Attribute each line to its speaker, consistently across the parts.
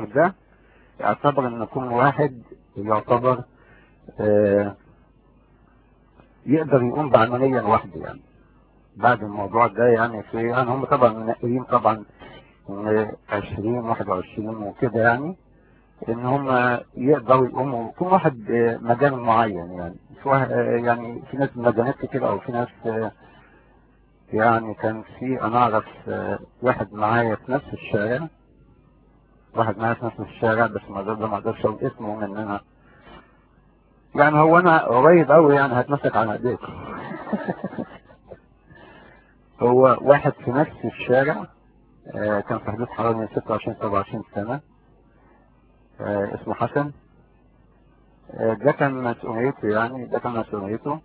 Speaker 1: ده يعتبر ان كل واحد يعتبر آه يقدر يقوم بعملية لوحده يعني بعد الموضوع ده يعني في يعني هم طبعا منقلين طبعا من 20 21 وكده يعني ان هم يقدروا يقوموا كل واحد مجال معين يعني في واحد يعني في ناس مجالات كتير او في ناس يعني كان في انا اعرف واحد معايا في نفس الشارع واحد معايا في نفس الشارع بس ما ده ما اقدرش اقول اسمه من انا يعني هو انا قريب قوي يعني هتمسك على ايديك هو واحد في نفس الشارع آه كان في حدود حوالي 26 27 سنة آه اسمه حسن آه ده كان مسؤوليته يعني ده كان مسؤوليته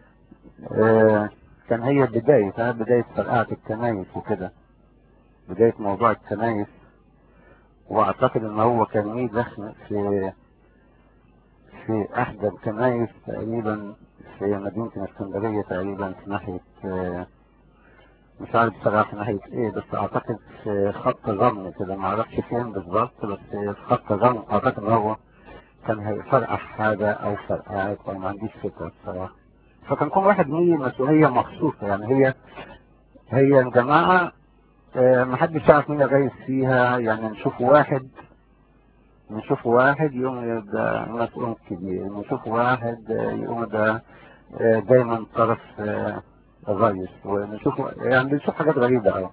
Speaker 1: كان هي بداية ها بداية فرقعة الكنايس وكده بداية موضوع الكنايس واعتقد ان هو كان ليه دخل في في احدى الكنايس تقريبا في مدينة الاسكندرية تقريبا في ناحية مش عارف بصراحة في ناحية ايه بس اعتقد في خط الرمل كده ما اعرفش فين بالظبط بس في خط الرمل اعتقد ان هو كان هيفرقع حاجة او فرقعات او ما عنديش فكرة بصراحة فكان كل واحد ليه مسؤولية مخصوصة يعني هي هي الجماعة اه محدش يعرف مين الرئيس فيها يعني نشوف واحد نشوف واحد يقوم ده مسؤول كبير نشوف واحد يقوم ده دايما طرف الرئيس ونشوف يعني بنشوف حاجات غريبة قوي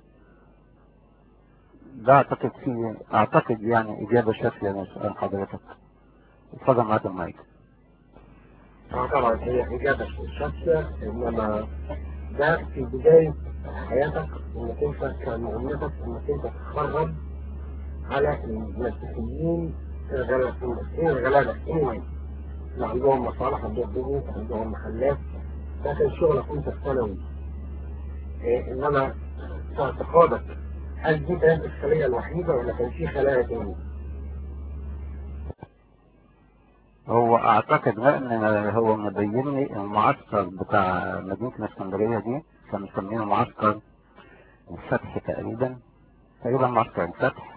Speaker 1: ده اعتقد فيه اعتقد يعني اجابة شافية لسؤال حضرتك اتفضل معاك المايك
Speaker 2: طبعا هي اجابة شافية انما ده في بداية حياتك انك انت كان مهمتك انك انت تتخرج على المسيحيين المسيحيين الغلابة anyway اللي عندهم مصالح عندهم بيوت عندهم محلات ده كان شغلك انت الثانوي إيه انما في اعتقادك هل دي كانت الخلية الوحيدة ولا كان في خلايا تاني؟
Speaker 1: هو اعتقد ان هو مبين لي المعسكر بتاع مدينة الاسكندرية دي كان مسمينه معسكر الفتح تقريبا تقريبا معسكر الفتح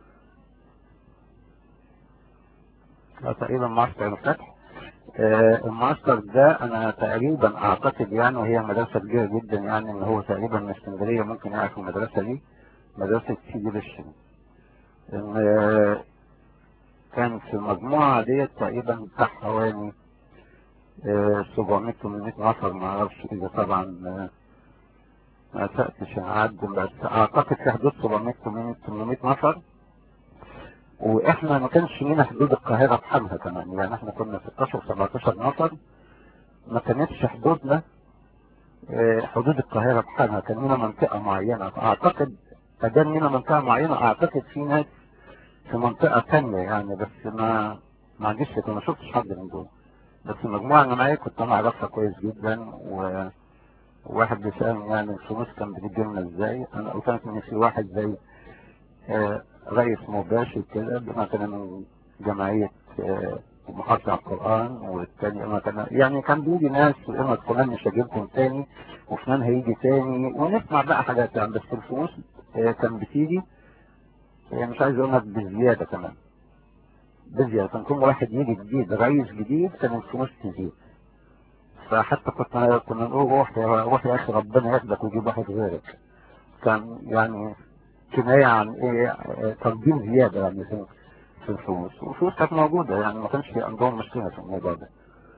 Speaker 1: تقريبا معسكر الفتح آه المعسكر ده انا تقريبا اعتقد يعني وهي مدرسة كبيرة جدا يعني ان هو تقريبا من اسكندرية ممكن يعرف المدرسة دي مدرسة سيدي بشر ان آه كان في المجموعة ديت تقريبا بتاع حوالي آه 700 800 نفر ما اعرفش اذا طبعا ما سأتش اعد بس اعتقد في حدود 700 800 نفر واحنا ما كانش لينا حدود القاهرة بحالها كمان يعني احنا كنا 16 17 نفر ما كانتش حدودنا حدود القاهرة بحالها كان لنا منطقة معينة اعتقد ادام لنا منطقة معينة اعتقد في ناس في منطقة تانية يعني بس ما ما عنديش فكرة ما شفتش حد من دول بس المجموعة اللي معايا كنت انا اعرفها كويس جدا و واحد بيسألني يعني الفلوس كان بتجي لنا ازاي انا قلت لك ان في واحد زي آه رئيس مباشر كده مثلا من جمعية آه محافظة على القرآن والتاني مثلا يعني كان بيجي ناس وإما فلان مش هجيبكم تاني وفلان هيجي تاني ونسمع بقى حاجات يعني بس الفلوس آه كان بتيجي يعني مش عايز اقول لك بزيادة كمان بزيادة كان كل واحد يجي جديد رئيس جديد كان الفلوس تزيد فحتى كنا كنا نقول روح يا روح يا اخي ربنا ياخدك ويجيب واحد غيرك كان يعني كناية عن ايه تقديم زيادة يعني في في الفلوس والفلوس كانت موجودة يعني ما كانش في عندهم مشكلة في الموضوع ده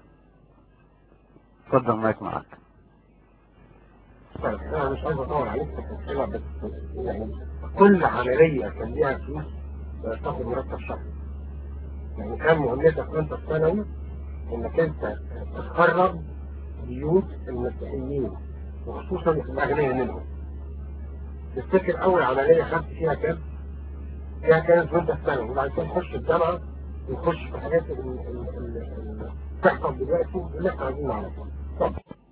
Speaker 1: اتفضل مايك معاك
Speaker 2: طيب انا مش عايز اطول عليك في التفصيلة بس يعني كل عملية كان ليها فلوس تاخد مرتب شهري يعني كان مهمتك وانت في ثانوي انك انت تخرج بيوت المسيحيين وخصوصا الاغنياء منهم تفتكر اول عملية خدت فيها كام؟ فيها كانت وانت في ثانوي وبعد كده نخش الجامعة ونخش في الحاجات اللي بتحصل دلوقتي اللي احنا عايزين نعرفها طب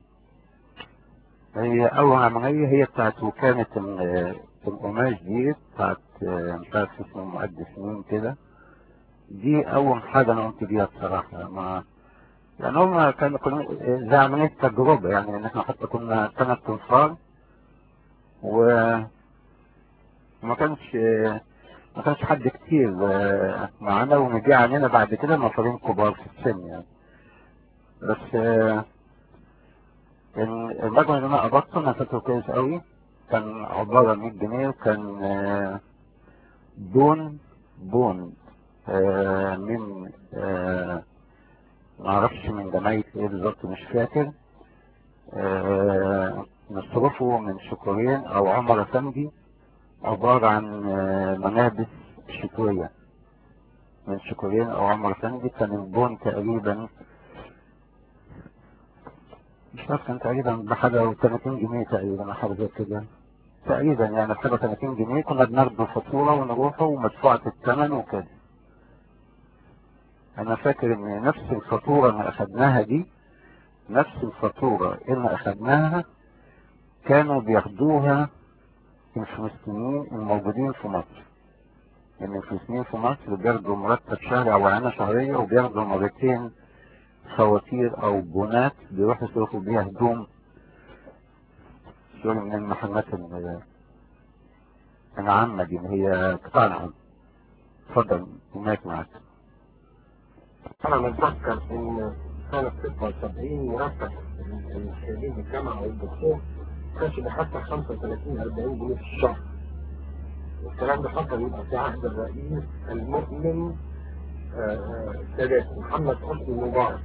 Speaker 1: هي اول عملية هي بتاعت وكالة القماش دي بتاعت مش عارف اسمه مقدس مين كده دي اول حاجة انا قمت بيها بصراحة ما يعني هم كانوا كنا زي عملية تجربة يعني ان احنا حتى كنا ثلاث انفار و ما كانش ما كانش حد كتير آه، معانا ونجي علينا بعد كده نفرين كبار في السن يعني بس آه، ال- المبلغ اللي انا قبضته انا فاكره كويس قوي كان عبارة عن 100 جنيه وكان آه، بون بون آه، من آه، معرفش من جمعية ايه بالظبط مش فاكر آه، نصرفه من شكورين او عمر افندي عبارة عن آه، ملابس شتوية من شكورين او عمر افندي كان البون تقريبا مش عارف كان تقريبا بحاجة 30 جنيه تقريبا أو حاجة زي كده تقريبا يعني بحاجة 30 جنيه كنا بناخده فاتورة ونروحه ومدفوعة الثمن وكده أنا فاكر إن نفس الفاتورة اللي أخدناها دي نفس الفاتورة اللي أخدناها كانوا بياخدوها الفلسطينيين الموجودين في مصر يعني الفلسطينيين في مصر بياخدوا مرتب شهري أو عينة شهرية وبياخدوا مرتين فواتير او بونات بيروحوا يصرفوا بيها هدوم سوري من المحلات ال- العامة دي اللي هي قطاع العام اتفضل هناك معاك
Speaker 2: انا متذكر ان سنة 76 مرتب خريج الجامعة والدكتور كانش بيحصل 35 40 جنيه في الشهر والكلام ده حصل يبقى في عهد الرئيس المؤمن آه، آه، السادات محمد حسني مبارك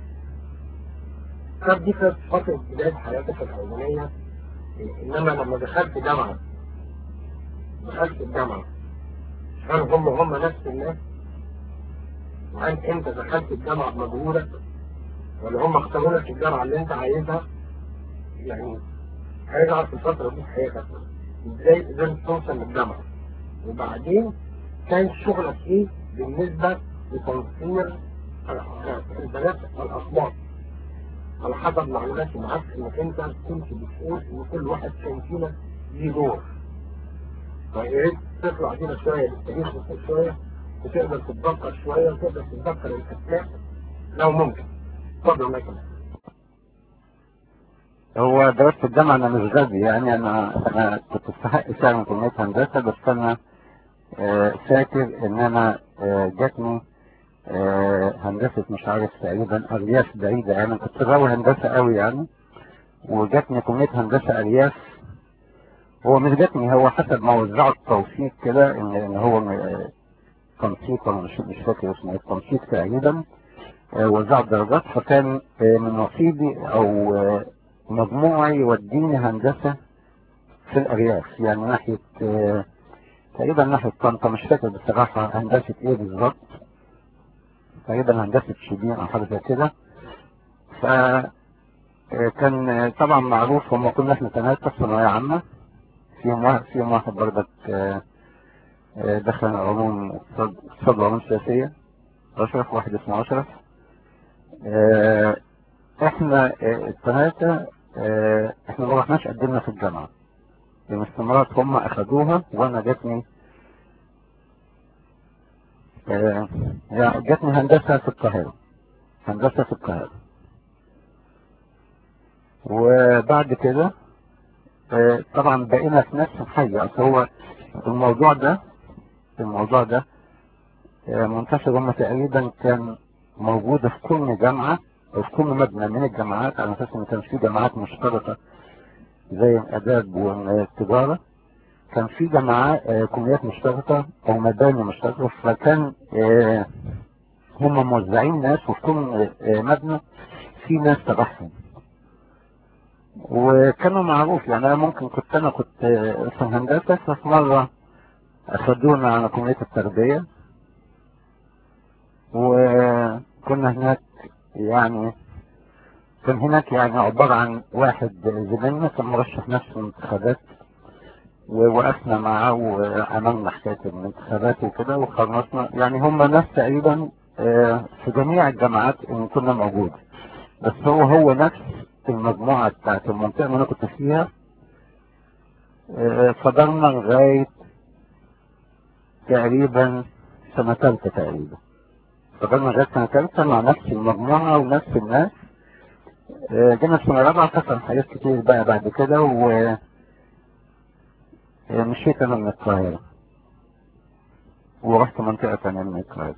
Speaker 2: كانت دي كانت فترة بداية حياتك الأولانية إنما لما دخلت جامعة دخلت الجامعة هل هم هم نفس الناس؟ وهل أنت دخلت الجامعة بمجهودك؟ ولا هم اختاروا لك الجامعة اللي أنت عايزها؟ يعني عايز أعرف الفترة دي في حياتك إزاي قدرت توصل للجامعة؟ وبعدين كان شغلك إيه بالنسبة لتنصير البنات الأصوات؟ على حسب معلوماتي معاك انك انت كنت بتقول ان كل واحد كان فينا ليه دور فيا ريت تطلع بينا شويه للتاريخ بس شويه وتقدر تتذكر شويه وتقدر تتذكر الاسماء لو ممكن اتفضل معاك
Speaker 1: هو دراسة الجامعة أنا مش غبي يعني أنا أنا كنت أستحق فعلا كلية هندسة بس أنا آه، فاكر إن أنا آه، جاتني آه، هندسة مش عارف تقريبا أرياف بعيدة يعني كنت غاوي هندسة قوي يعني وجاتني كلية هندسة أرياف هو مش جاتني هو حسب ما وزعوا التوثيق كده إن إن هو م- تنسيق ولا مش مش فاكر اسمه إيه، التنسيق تقريبا آه، وزعوا الدرجات فكان آه، من نصيبي أو آه، مجموعي يوديني هندسة في الأرياف يعني ناحية آه، تقريبا ناحية طنطا مش فاكر بصراحة هندسة إيه بالظبط تقريبا هندسة شبين أو حاجة زي كده ف آه، كان آه، طبعا معروف هم كنا احنا ثلاثة في ثانوية عامة فيهم واحد فيهم واحد برضك آه، آه، دخل علوم اقتصاد اقتصاد وعلوم سياسية أشرف واحد اسمه أشرف آه، احنا آه، الثلاثة آه، احنا ما رحناش قدمنا في الجامعة الاستمارات هم اخدوها وانا جاتني آه، يعني جاتني هندسة في القاهرة هندسة في القاهرة وبعد كده آه، طبعا بقينا في نفس الحي اصل هو الموضوع ده الموضوع ده آه، منتشر هم تقريبا كان موجودة في كل جامعة وفي كل مبنى من الجامعات على اساس ان كان في جامعات مشتركة زي الاداب والتجارة كان في جامعات آه، كليات مشتركة او مباني مشتركة فكان آه، هم موزعين ناس وفي كل آه، مبنى في ناس تبعهم وكانوا معروف يعني انا ممكن كنت انا كنت آه، في هندسة ففي مرة اخدونا على كلية التربية وكنا هناك يعني كان هناك يعني عبارة عن واحد زميلنا كان مرشح نفسه الانتخابات ووقفنا معاه وعملنا حكاية الانتخابات وكده وخلصنا يعني هم ناس تقريبا آه، في جميع الجامعات اللي كنا موجود بس هو هو نفس المجموعة بتاعت المنطقة اللي انا كنت فيها آه، فضلنا لغاية تقريبا سنة تالتة تقريبا فضلنا لغاية سنة تالتة مع نفس المجموعة ونفس الناس آه، جينا في سنة رابعة حصل حاجات كتير بقى بعد كده و آه، مشيت أنا من القاهرة ورحت منطقة تانية من القاهرة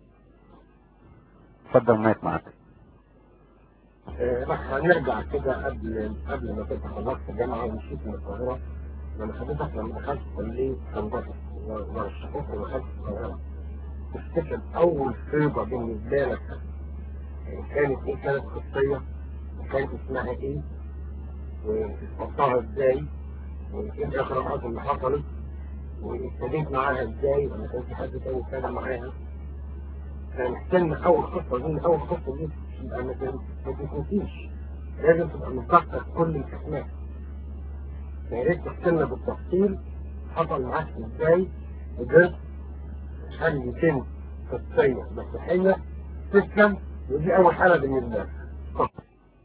Speaker 1: اتفضل مايك معاك
Speaker 2: آه، بس هنرجع كده قبل قبل ما تبقى خلصت الجامعة ومشيت من القاهرة لما حضرتك لما دخلت كلية هندسة ورشحوك ودخلت القاهرة تفتكر أول فيضة بالنسبة لك كانت إيه كانت خصية وكانت اسمها إيه واستطاعها إزاي وإيه الإغراءات اللي حصلت وابتديت معاها إزاي ولا كان في حد تاني ابتدى معاها فنستنى أول خطة دي أول خطة دي يبقى ما تن- ما تنسيش لازم تبقى متذكر كل الأسماء يا ريت تحكي لنا بالتفصيل حصل معاك إزاي قدرت تخلي بنت قصية مسيحية تسلم ودي أول حالة بالنسبة لك اتفضل.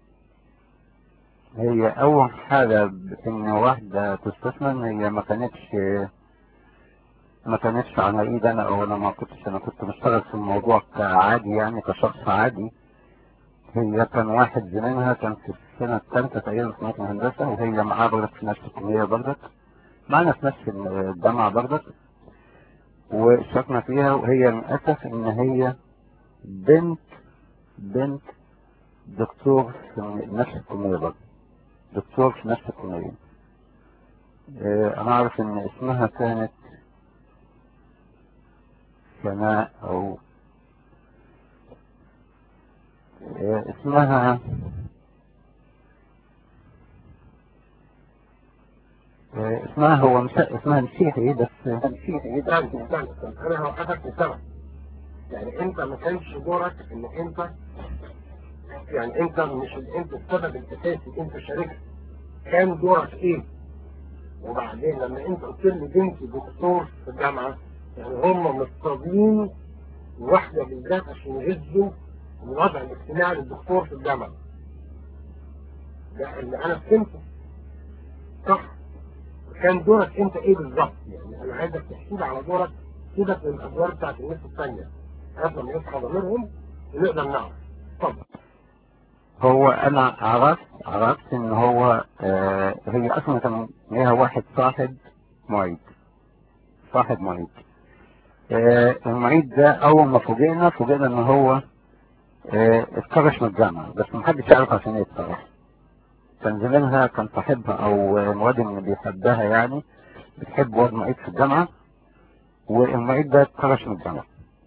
Speaker 1: هي اول حاجة ان واحدة تستثمر هي ما كانتش ما كانتش على ايد انا او انا ما كنتش انا كنت بشتغل في الموضوع كعادي يعني كشخص عادي هي كان واحد زميلها كان في السنة الثالثة تقريبا في مدرسة الهندسة وهي معاه برضك في نفس الكلية برضك معانا في نفس الجامعة برضك وشاركنا فيها وهي للأسف إن هي بنت بنت دكتور في نفس الكلية برضه دكتور في نفس الكلية آه، أنا أعرف إن اسمها كانت سناء أو آه، اسمها آه، اسمها هو مش اسمها مسيحي بس
Speaker 2: استنى استنى استنى أنا هوقفك لسبب يعني أنت ما كانش دورك إن أنت يعني أنت مش أنت السبب الأساسي أنت شاركت كان دورك إيه؟ وبعدين لما أنت قلت لي بنتي دكتور في الجامعة يعني هم مضطرين واحدة بالذات عشان يهزوا الوضع الاجتماعي للدكتور في الجامعة ده اللي أنا فهمته صح كان دورك أنت إيه بالظبط يعني أنا عايزك تحكي لي على دورك سيبك من الأدوار بتاعت الناس الثانية لغاية لما يصحى ضميرهم ونقدر نعرف اتفضل
Speaker 1: هو انا عرفت عرفت ان هو آه هي اصلا كان ليها واحد صاحب معيد صاحب معيد آه المعيد ده اول ما فوجئنا فوجئنا ان هو آه اتكرش من الجامعة بس محدش يعرف عشان ايه اتكرش كان زميلها كان صاحبها او الواد اللي بيحبها يعني بتحب واد معيد في الجامعة والمعيد ده اتكرش من الجامعة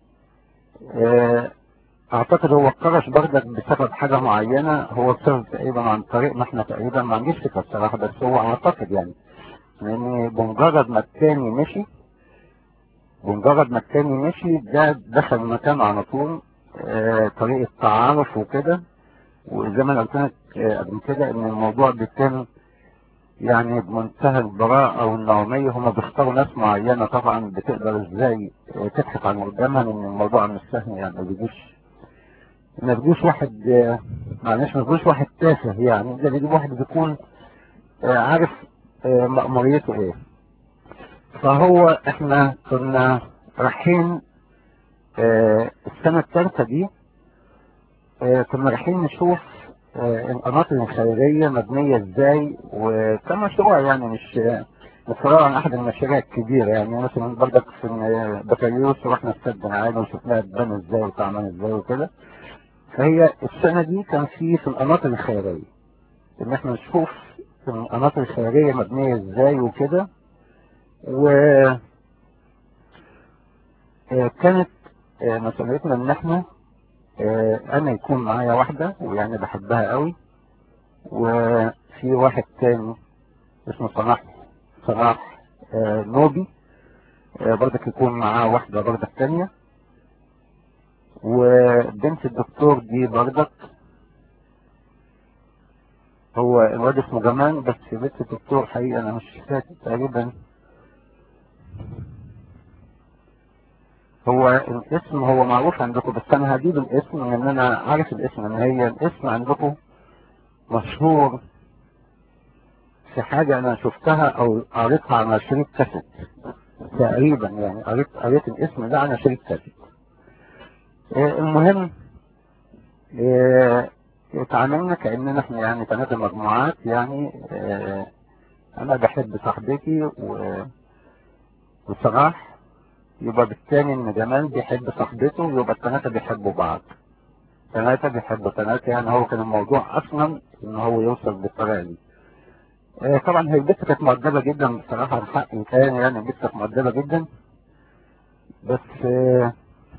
Speaker 1: آه اعتقد هو اتكرش برضك بسبب حاجة معينة هو بسبب تقريبا عن طريقنا احنا تقريبا ما عنديش فكرة الصراحة بس هو اعتقد يعني لان بمجرد ما التاني مشي بمجرد ما التاني مشي ده دخل مكانه على طول آه طريقة تعارف وكده وزي ما انا قلت لك آه قبل كده ان الموضوع بيتم يعني بمنتهى البراءة والنعومية هما بيختاروا ناس معينة طبعا بتقدر ازاي آه، تضحك عن قدامها لان الموضوع مش سهل يعني ما بيجيش ما بيجيش واحد آه، معلش ما بيجيش واحد تافه يعني ده بيجيب واحد بيكون آه، عارف آه، مأموريته ايه فهو احنا كنا رايحين آه، السنة الثالثة دي آه، كنا رايحين نشوف آه، القناطر الخيرية مبنية ازاي وكان مشروع يعني مش مشروع عن احد المشاريع الكبيرة يعني مثلا برضك في بكالوريوس رحنا استاد العالي وشفناها تبان ازاي وتعمل ازاي وكده فهي السنة دي كان في في القناطر الخيرية ان احنا نشوف القناطر الخيرية مبنية ازاي وكده و آه، كانت آه، مسؤوليتنا ان احنا آه، انا يكون معايا واحدة ويعني بحبها قوي وفي واحد تاني اسمه صلاح صلاح آه، نوبي آه، برضك يكون معاه واحدة برضك تانية وبنت الدكتور دي برضك هو الواد اسمه جمال بس بنت الدكتور حقيقة انا مش فاكر تقريبا هو الاسم هو معروف عندكم بس انا هجيب الاسم لان انا عارف الاسم ان هي الاسم عندكم مشهور في حاجة انا شفتها او قريتها على شريط كاسيت تقريبا يعني قريت قريت الاسم ده على شريط كاسيت آه، المهم آه، اتعاملنا كأننا احنا يعني ثلاثة مجموعات يعني آه، انا بحب صاحبتي و- وصلاح يبقى بالتالي ان جمال بيحب صاحبته يبقى الثلاثة بيحبوا بعض ثلاثة بيحبوا ثلاثة يعني هو كان الموضوع اصلا ان هو يوصل بالطريقة دي آه، طبعا هي البت كانت مؤدبة جدا بصراحة الحق كان يعني البت كانت مؤدبة جدا بس آه،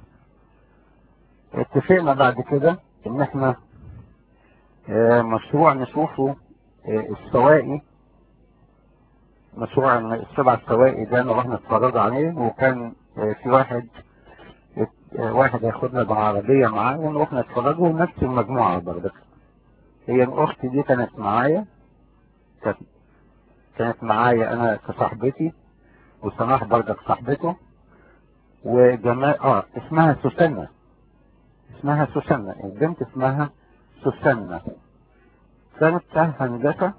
Speaker 1: اتفقنا بعد كده ان احنا آه، مشروع نشوفه آه، السوائي مشروع السبع السوائي ده نروح نتفرج عليه وكان آه، في واحد آه، واحد هياخدنا بعربية معاه ونروح نتفرجه نفس المجموعة برضه هي الأخت دي كانت معايا كانت كانت معايا أنا كصاحبتي وسماح برضه كصاحبته وجمال اه اسمها سوسنة اسمها سوسنة البنت اسمها سوسنة كانت تالتة هندسة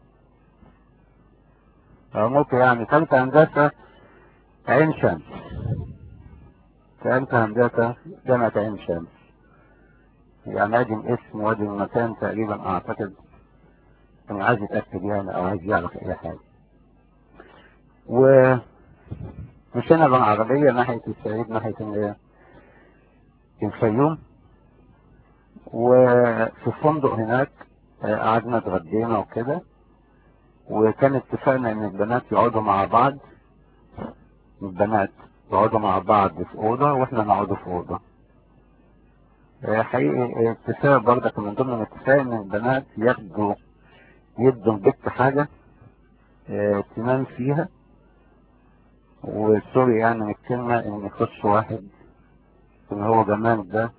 Speaker 1: أو ممكن يعني تالتة هندسة عين شمس تالتة هندسة جامعة عين شمس يعني ادي الاسم وادي المكان تقريبا اعتقد انه عايز يتأكد يعني او عايز يعرف اي حاجة ومشينا بالعربية ناحية الصعيد ناحية ال- الفيوم وفي الفندق هناك آه، قعدنا اتغدينا وكده وكان اتفقنا ان البنات يقعدوا مع بعض البنات يقعدوا مع بعض في اوضه واحنا نقعدوا في اوضه آه، حقيقي اتفاق برضك من ضمن الاتفاق ان البنات ياخدوا يدوا البت حاجه آه، تنام فيها وسوري يعني من الكلمه ان يخش واحد اللي هو جمال ده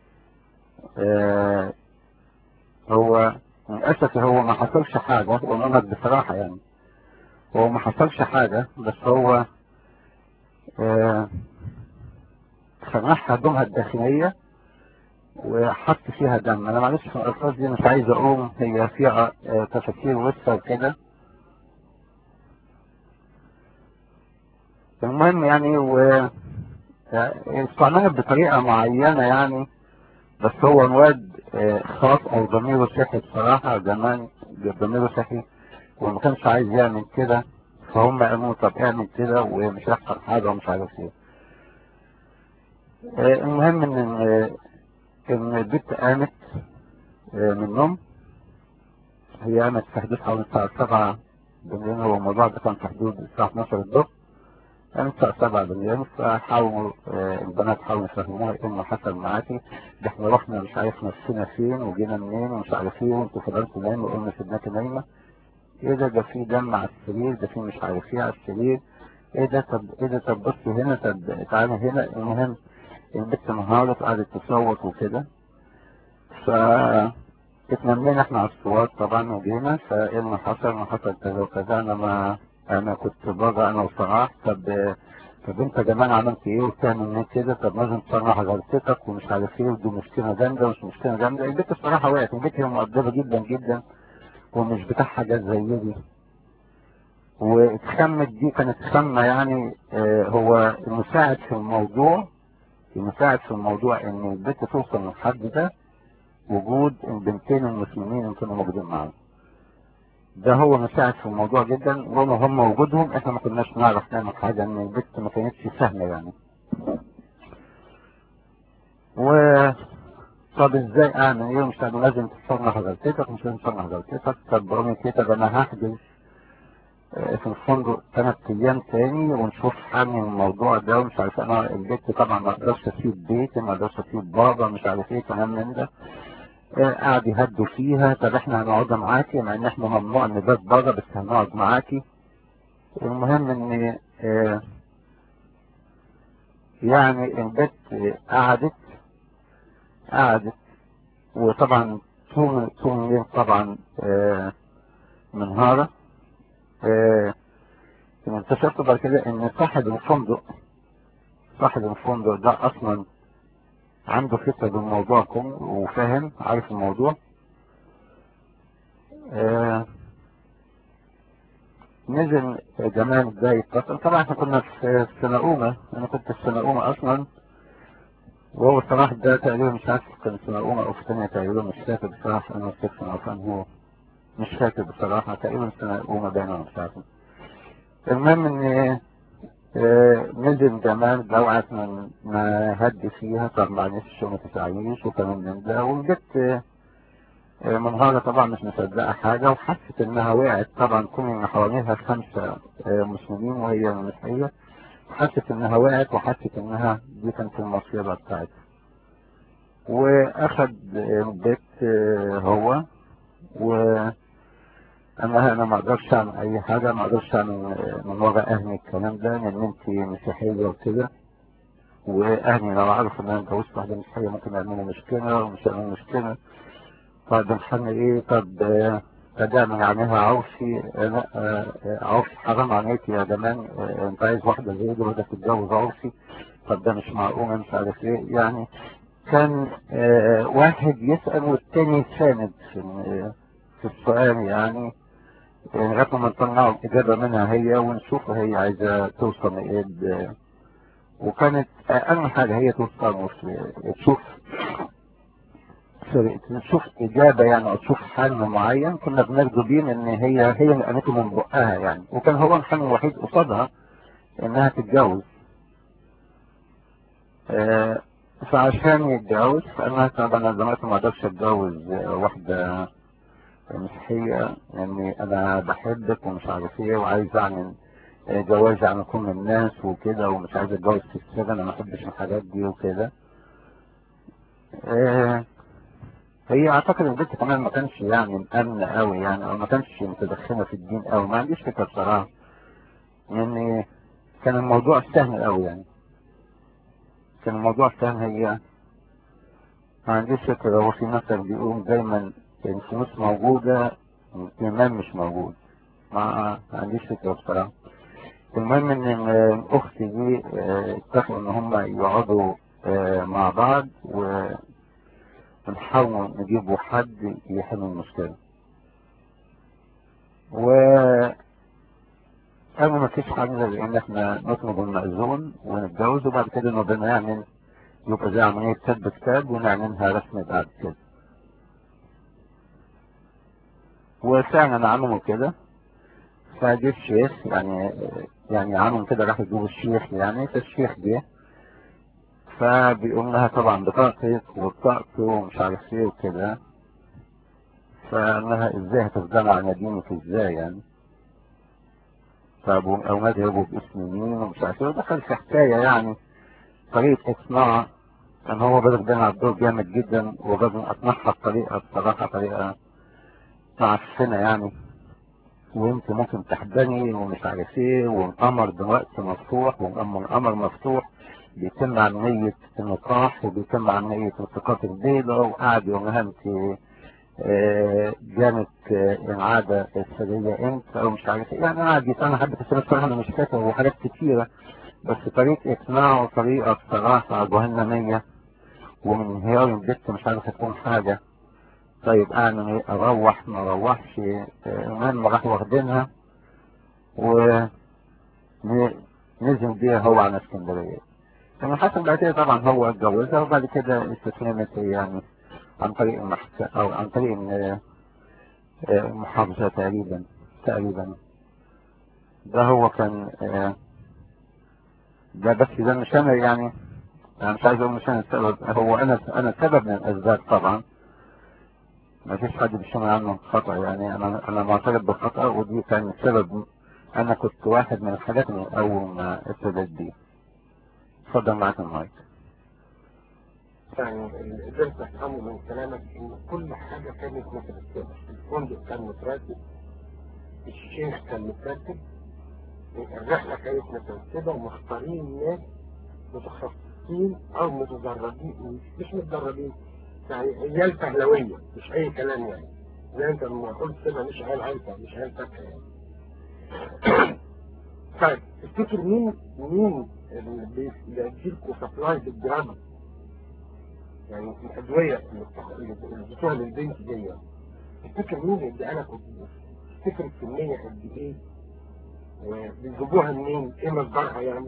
Speaker 1: آه، هو للأسف هو ما حصلش حاجة وأنا بصراحة يعني هو ما حصلش حاجة بس هو آه، سمح هدومها الداخلية وحط فيها دم أنا معلش في الألفاظ دي مش عايز أقوم هي فيها آه، تفاسير وسطى وكده المهم يعني و آه، استعملت بطريقة معينة يعني بس هو الواد آه، خاف او ضميره صحي بصراحة زمان ضميره صحي وما كانش عايز يعمل كده فهم قالوا طب اعمل كده ومش هيحصل حاجة ومش عارف ايه آه، المهم ان آه، ان البنت قامت آه، من النوم هي قامت في حدود حوالي الساعة 7 بالليل هو الموضوع ده كان في حدود الساعة 12 الظهر قامت الساعة 7 بالليل فحاولوا آه، البنات حاولوا يفهموها ايه اللي حصل معاكي ده احنا رحنا مش عارف نفسنا فين وجينا منين ومش عارف ايه وانتوا فضلتوا نايمة وقلنا سيبناكي نايمة ايه ده ده في دم على السرير ده في مش عارف ايه على السرير ايه ده طب ايه ده طب بصي هنا طب تعالى هنا المهم البت انهارت قعدت تصوت وكده ف اتنمينا احنا على الصوات طبعا وجينا فايه اللي حصل ما حصل كذا وكذا انا ما انا كنت بره انا وصلاح طب طب انت كمان عملت ايه وبتعمل ايه كده طب لازم تصلح غلطتك ومش عارف ايه ودي مشكله جامده ومش مشكله جامده البت الصراحه وقعت البت هي مؤدبه جدا جدا ومش بتاع حاجات زي دي واتخمت دي كانت خمه يعني اه هو المساعد في الموضوع المساعد في الموضوع ان البت توصل للحد ده وجود البنتين المسلمين اللي كانوا موجودين معاهم ده هو مساعد في الموضوع جدا وما هم وجودهم احنا ما كناش نعرف نعمل حاجة ان البت ما كانتش سهلة يعني و طب ازاي اعمل ايه مش أنا لازم تصلح غلطتك مش لازم تصلح غلطتك طب رامي كده انا هحجز آه، في الفندق ثلاث ايام تاني ونشوف حل الموضوع ده ومش عارف انا البيت طبعا ما اقدرش اسيب بيتي ما اقدرش اسيب بابا مش عارف ايه كلام من ده آه، قاعد يهدوا فيها طب احنا هنقعد معاكي مع ان احنا ممنوع نبات بره بس هنقعد معاكي المهم ان آه، يعني البت آه، قعدت قعدت وطبعا طول طول الليل طبعا آه، منهارة آه، اكتشفت بعد كده ان صاحب الفندق صاحب الفندق ده اصلا عنده فكرة بالموضوع كله وفاهم عارف الموضوع آه نزل جمال ده يتصل طبعا احنا كنا في سنة أولى أنا كنت في سنة أولى أصلا وهو صلاح ده تقريبا مش عارف كان سنة أولى أو في ثانية تقريبا مش فاكر بصراحة أنا في سنة كان هو مش فاكر بصراحة تقريبا سنة أولى باين أنا مش عارف المهم إن آه، نزل زمان لوعة من ما هد فيها طب معلش وما تزعليش وكلام من ده والبت آه، آه، منهارة طبعا مش مصدقة حاجة وحست انها وقعت طبعا كون ان حواليها خمسة آه، مسلمين وهي مسيحية حست انها وقعت وحست انها دي كانت المصيبة بتاعتها واخد آه، البيت آه، هو و انا انا ما اقدرش اعمل اي حاجه ما اقدرش اعمل آه، من ورا اهلي الكلام ده لان انت مسيحيه وكده واهلي لو عرفوا ان انا اتجوزت واحده مسيحيه ممكن يعملوا مشكله ومش يعملوا مشكله طب الحل ايه طب آه، فده من عينيها عرفي آه، لا آه، آه، عرفي حرام عليك يا جمال آه، انت عايز واحده زي دي بدك تتجوز عرفي طب ده مش معقول مش عارف ايه يعني كان آه، واحد يسأل والتاني يساند في ال- في السؤال يعني لغاية ما نطلع الإجابة منها هي ونشوف هي عايزة توصل لإيه ب- وكانت أهم حاجة هي توصل وف- تشوف سوري، تشوف إجابة يعني أو تشوف حل معين كنا بنرجو بيه إن هي هي اللي قامته من بقها يعني وكان هو الحل الوحيد قصادها إنها تتجوز آه، فعشان يتجوز أنا طبعا أنا دلوقتي ما أقدرش أتجوز آه، واحدة مسيحية لأني أنا بحبك ومش عارف إيه وعايز أعمل آه، جواز عن كل الناس وكده ومش عايز أتجوز في السجن أنا ما بحبش الحاجات دي وكده آه، هي أعتقد البنت كمان ما كانش يعني مأمنة أوي يعني أو ما كانش متدخلة في الدين أوي ما عنديش فكرة بصراحة يعني كان الموضوع سهل أوي يعني كان الموضوع سهل هي ما عنديش فكرة هو في مثل بيقول دايما الفلوس موجودة الإيمان مش موجود ما ما عنديش فكرة بصراحة المهم إن الأخت دي آه، اتفقوا إن هم يقعدوا آه، مع بعض و- ونحاول نجيبوا حد يحل المشكلة و قالوا ما فيش حاجة غير إن إحنا نطلب المأذون ونتجوز وبعد كده نبقى نعمل يبقى زي عملية كتب كتاب ونعملها رسمي بعد كده وفعلا عملوا كده فجه الشيخ يعني يعني عملوا كده راح يجيبوا الشيخ يعني فالشيخ جه فبيقول لها طبعا بطاقتك وبطاقته ومش عارف ايه وكده فقال لها ازاي هتفضل على دينك ازاي يعني طب واولاد يبقوا باسم مين ومش عارف ايه ودخل في حكايه يعني طريقه اقناع كان هو بدر بين على الدور جامد جدا وبدر اقنعها بطريقه بصراحه طريقه معفنه يعني وانت ممكن تحضني ومش عارف ايه والقمر دلوقتي مفتوح والقمر مفتوح بيتم عملية النقاح وبيتم عملية التقاط البيضة وقعد يقول لها انت آه، جانت آه، العادة السرية امتى او مش عارف ايه يعني قعد يسألها حبة اسئلة بصراحة انا مش فاكر وحاجات كتيرة بس طريقة اقناعه طريقة بصراحة جهنمية ومن انهيار البت مش عارف تكون حاجة طيب اعمل ايه اروح ما اروحش آه، المهم راح واخدينها ونزل بيها هو على اسكندرية لما حصل بعد كده طبعا هو اتجوزها وبعد كده استسلمت يعني عن طريق المحكمة او عن طريق ال- آه، المحافظة تقريبا تقريبا ده هو كان آه، ده بس ده مش انا يعني انا مش عايز اقول مش انا السبب هو انا انا سبب من الاسباب طبعا ما فيش حد بيشمل عنه خطأ يعني انا انا معترف بالخطأ ودي كان السبب انا كنت واحد من الحاجات من اول ما ابتدت دي اتفضل معاك المايك
Speaker 2: يعني اللي قدرت افهمه من كلامك ان كل حاجه كانت مترتبه الفندق كان مترتب الشيخ كان مترتب الرحله كانت مترتبه ومختارين ناس متخصصين او متدربين مش متدربين يعني عيال فهلويه مش اي كلام يعني زي انت لما قلت كده مش عيال عنكه مش عيال فاكهه يعني طيب تفتكر مين مين اللي بيديلكوا سبلاي بالجرام يعني الادويه اللي بتاع- اللي بتوع للبنت دي تفتكر مين اللي انا كنت تفتكر الكميه قد ايه وبيجيبوها منين ايه مصدرها يعني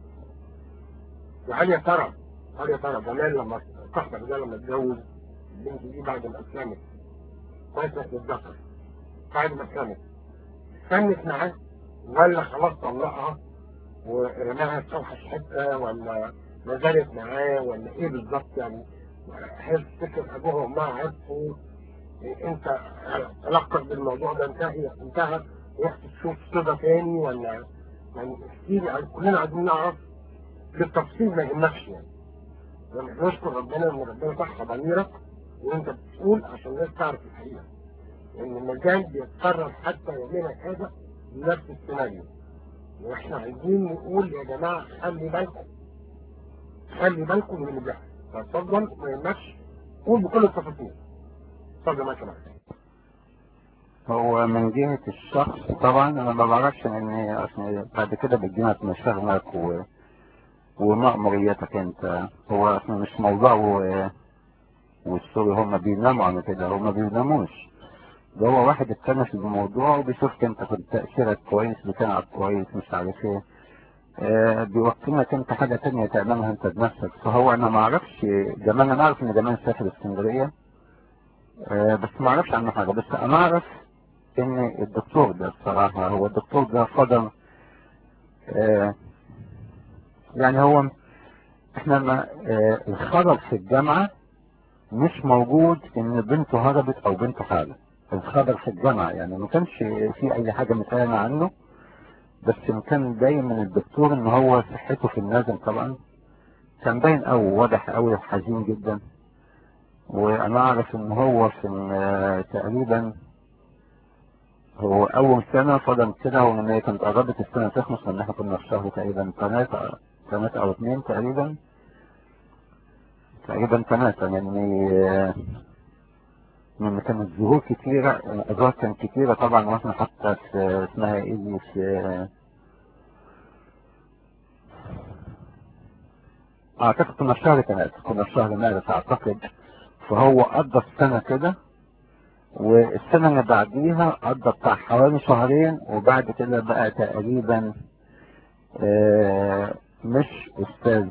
Speaker 2: وهل يا ترى هل يا ترى زمان لما صاحبك ده لما اتجوز البنت دي بعد ما اسلمت كويس الذكر بعد ما اسلمت استنت معاه ولا خلاص طلقها ورماها في اوحش حته ولا ما زالت معاه ولا ايه بالظبط يعني هل تفتكر ابوها وامها عرفوا إيه انت علاقتك بالموضوع ده انتهى انتهى رحت تشوف صدى تاني ولا يعني احكي لي كلنا عايزين نعرف بالتفصيل ما يهمكش يعني يعني نشكر ربنا ان ربنا صح ضميرك وانت بتقول عشان الناس تعرف الحقيقه لان المجال بيتكرر حتى يومنا هذا بنفس السيناريو واحنا عايزين نقول يا جماعه خلي بالكم خلي بالكم من اللي بيحصل فاتفضل ما يهمكش قول بكل التفاصيل اتفضل معاك يا
Speaker 1: هو من جهة الشخص طبعا انا ما بعرفش ان اصل بعد كده بتجينا مشاغلك و... ومأمورياتك انت هو اصلا مش موضوع و... والسوري هم بيناموا على كده هم بيناموش ده هو واحد اتكلم في الموضوع وبيشوفك انت كنت تأثيرك كويس بتلعب كويس مش عارف ايه آه بيوكلك انت حاجة تانية تعملها انت بنفسك فهو انا ما اعرفش جمال انا اعرف ان جمال سافر اسكندرية آه بس ما اعرفش عنه حاجة بس انا اعرف ان الدكتور ده الصراحة هو الدكتور ده فضل آه يعني هو احنا ما آه الخبر في الجامعة مش موجود ان بنته هربت او بنته حالة الخبر في الجامعة يعني ما كانش في اي حاجة متقالة عنه بس كان باين من الدكتور ان هو صحته في النازل طبعا كان باين او واضح اوي حزين جدا وانا اعرف ان هو في تقريبا هو اول سنة فضل كده وان هي كانت قربت السنة تخلص لان احنا كنا في شهر تقريبا ثلاثة ثلاثة او اثنين تقريبا تقريبا ثلاثة يعني من كانت ظهور كتيرة أزهار كانت كتيرة طبعا واحنا حتى في اسمها ايه دي في اعتقد كنا في شهر ثلاثة كنا في شهر مارس اعتقد فهو قضى السنة كده والسنة اللي بعديها قضى بتاع حوالي شهرين وبعد كده بقى تقريبا مش استاذ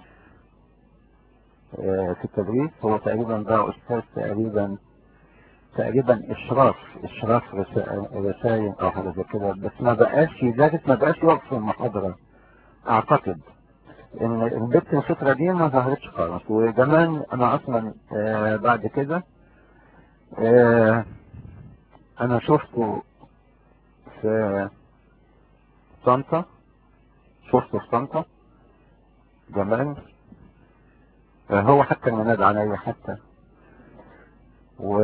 Speaker 1: في التدريس هو تقريبا بقى استاذ تقريبا تقريبا اشراف اشراف رسائل او حاجه زي كده بس ما بقاش لدرجه ما بقاش يقف في المحاضره اعتقد ان البت الفتره دي ما ظهرتش خالص وكمان انا اصلا آه بعد كده آه انا شفته في طنطا شفته في طنطا زمان آه هو حتى المناد عليا حتى و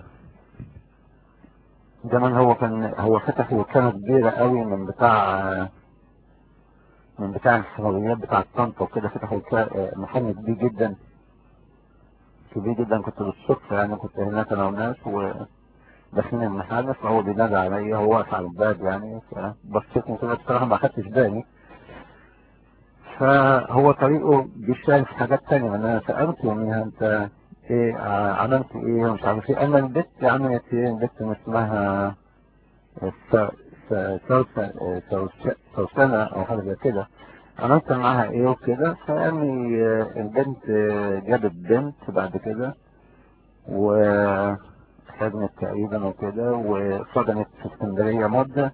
Speaker 1: زمان هو كان هو فتح وكانة كبيرة قوي من بتاع من بتاع الحلويات بتاع طنطا وكده فتحوا محل كبير جدا كبير جدا كنت بالصدفة يعني كنت هناك انا وناس وداخلين المحل فهو بينادى عليا هو واقف على الباب يعني فبصيت كده بصراحة ما خدتش بالي فهو طريقه بيشتغل في حاجات تانية انا سألته يوميها انت ايه عملت ايه ومش عارف ايه اما البت عملت ايه البت اسمها سوسنة او حاجة زي كده عملت معاها ايه وكده فقال لي البنت جابت بنت بعد كده وخدمت تقريبا وكده وفضلت في اسكندرية مدة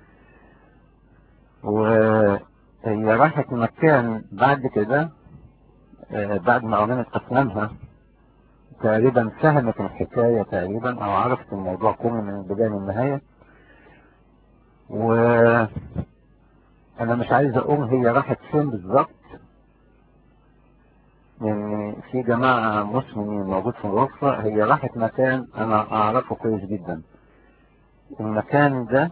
Speaker 1: وهي راحت مكان بعد كده بعد ما اعلنت اسلامها تقريبا فهمت الحكاية تقريبا او عرفت الموضوع كله من البداية للنهاية و انا مش عايز اقول هي راحت فين بالظبط يعني في جماعة مسلمين موجود في الغرفة هي راحت مكان انا اعرفه كويس جدا المكان ده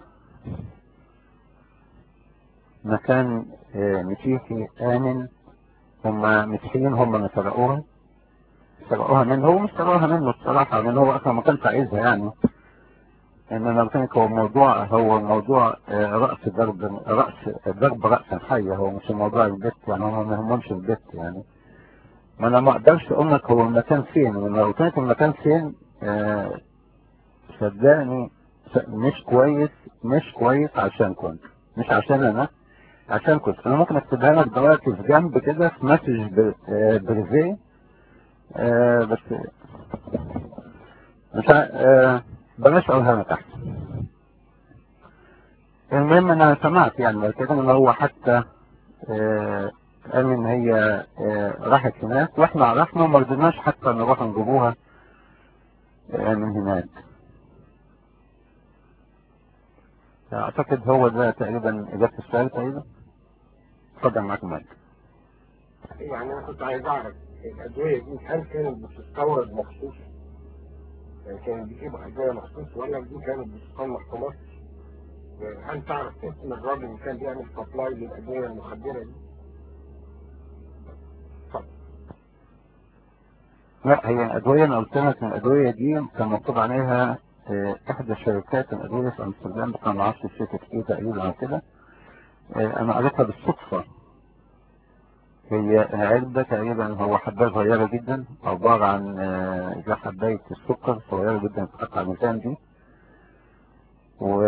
Speaker 1: مكان مسيحي امن هم مسيحيين هم اللي سرقوها سرقوها منه هو مش سرقوها منه الصراحة لأن هو أصلا ما كانش عايزها يعني إنما قلت لك هو الموضوع هو موضوع رأس ضرب رأس ضرب رأسا حية هو مش موضوع البت يعني هم ما يهمهمش البت يعني ما أنا ما أقدرش أقول لك هو المكان فين لو قلت لك المكان فين آه صدقني مش كويس مش كويس عشان كنت مش عشان أنا عشان كنت أنا ممكن أكتبها لك دلوقتي في جنب كده في مسج بريفيه آه بس مش آه بلاش اقولها لك احسن المهم انا سمعت يعني بعد كده ان هو حتى آه، قال ان هي آه، راحت هناك واحنا عرفنا وما رضيناش حتى نروح نجيبوها آه، من هناك اعتقد هو ده تقريبا اجابة السؤال تقريبا اتفضل معاك المايك
Speaker 2: يعني انا كنت عايز اعرف الادويه دي هل كانت بتستورد مخصوص؟ يعني كانوا بيجيبوا ادويه مخصوص ولا دي كانت بتصنع في مصر؟ هل تعرف اسم الراجل اللي كان بيعمل سبلاي للادويه المخدره دي؟ اتفضل.
Speaker 1: لا هي الادوية انا قلت لك ان الادوية دي كان مكتوب عليها آه، احدى شركات الادوية في امستردام كان معرفش شركة ايه تقريبا او كده آه، انا قريتها بالصدفة هي علبة تقريبا هو حباية صغيرة جدا عبارة عن آه، زي حباية السكر صغيرة جدا بتتحط على الميزان دي و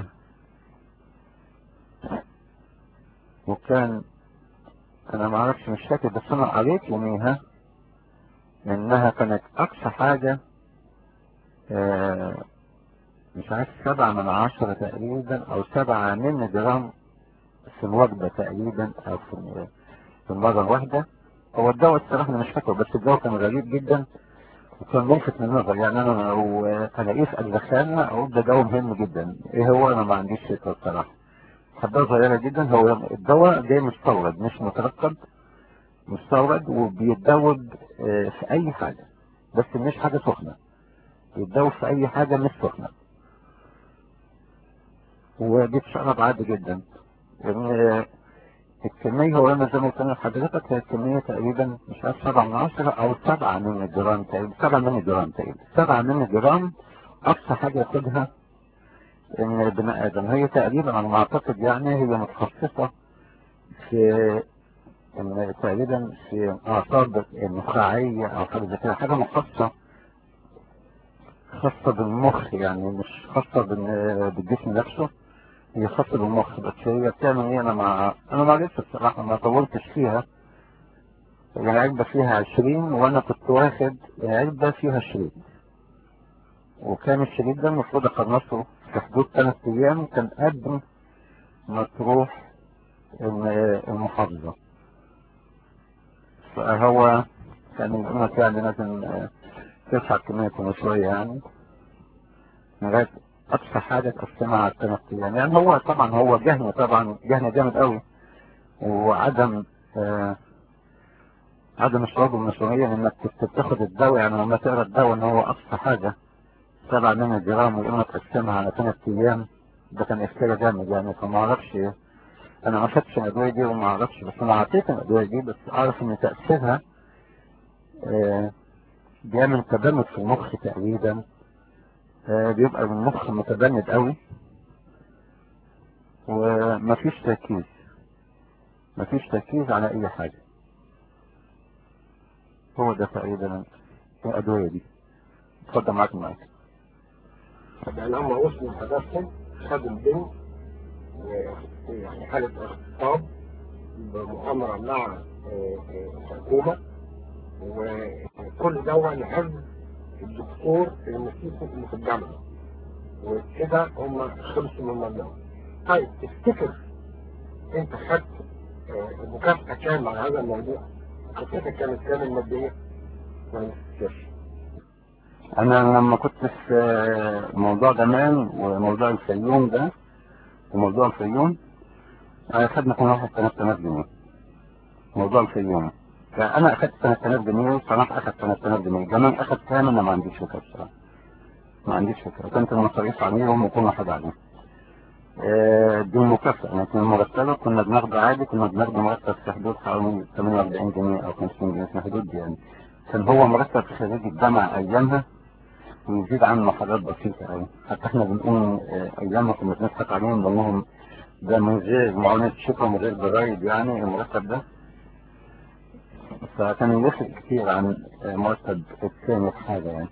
Speaker 1: وكان انا ما اعرفش مش فاكر بس انا قريت يوميها انها كانت اقصى حاجة آه، مش عارف سبعة من عشرة تقريبا او سبعة من جرام في الوجبة تقريبا او في في المرة الواحدة هو الدواء الصراحة انا مش فاكره بس الدواء كان غريب جدا وكان ملفت للنظر يعني انا لو الاقيه في الدخانة اقول ده دواء مهم جدا ايه هو انا ما عنديش فكرة الصراحة حباية صغيرة جدا هو الدواء جاي مستورد مش متركب مستورد وبيتدوب آه، في اي حاجة بس مش حاجة سخنة بيتدوب في اي حاجة مش سخنة وبيتشرب عادي جدا لان الكمية هو انا زي ما قلت لحضرتك هي الكمية تقريبا مش عارف سبعة من عشرة او سبعة من الجرام تقريبا سبعة من الجرام تقريبا سبعة من الجرام اقصى حاجة ياخدها ان البني ادم هي تقريبا على ما اعتقد يعني هي متخصصة في ان تقريبا في اعصاب النخاعية او حاجة زي كده حاجة مخصصة خاصة بالمخ يعني مش خاصة بال- بالجسم نفسه هي خاصة بالمخ بس هي بتعمل ايه انا ما انا ما عرفتش الصراحة ما طولتش فيها العلبة فيها عشرين وانا كنت واخد علبة فيها عشرين وكان الشريط ده المفروض اخلصه في حدود ثلاث ايام كان قبل ما تروح الم- المحافظة فهو كان يقول لك يعني لازم آه، ترفع كمية شوية يعني لغاية أقصى حاجة تقسمها على الثلاث أيام يعني هو طبعا هو جهنة طبعا جهنة جامد قوي وعدم آه عدم الشعور بالمسؤولية انك كنت بتاخد الدواء يعني لما تقرا الدواء ان هو اقصى حاجة سبعة من جرام ويقوم لك تقسمها على ثلاث ايام ده كان افتراء جامد يعني فما اعرفش انا ما خدتش الادوية دي وما اعرفش بس انا عطيت الادوية دي بس اعرف ان تأثيرها آه بيعمل تبنت في المخ تقريبا آه بيبقى المخ متبند قوي ومفيش تركيز مفيش تركيز على اي حاجة هو ده تقريبا الادوية دي اتفضل معاك معاك
Speaker 2: يعني هم وصلوا لهدفهم خدوا البنت و- يعني حالة اغتصاب بمؤامرة مع آه، آه، الحكومة وكل ده لحفظ الدكتور المسيسي اللي في الجامعة وكده هم خلصوا من الموضوع طيب تفتكر انت خدت آه، مكافأة كام على هذا الموضوع؟ مكافأتك كانت كام المادية؟ ما تفتكرش
Speaker 1: انا لما كنت في موضوع زمان وموضوع الفيوم ده وموضوع الفيوم انا خدنا كل واحد 3000 جنيه موضوع الفيوم فانا اخدت 3000 جنيه وصلاح اخد 3000 جنيه جمال اخد كام انا ما عنديش فكره بصراحه ما عنديش فكره كانت المصاريف عليهم وكل واحد عليه آه، دي مكافأة لكن المرتبة كنا بناخده عادي كنا بناخده مرتب في حدود حوالي 48 جنيه أو 50 جنيه في الحدود دي يعني كان هو مرتب خريج الجامعة أيامها ويزيد عنه حاجات بسيطة أوي حتى احنا بنقول آه، أيامها كنا بنضحك عليهم نقول لهم ده من غير معونة شكر من غير ضرايب يعني المرتب ده فكان يفرق كتير عن آه، مرتب الثاني في حاجة يعني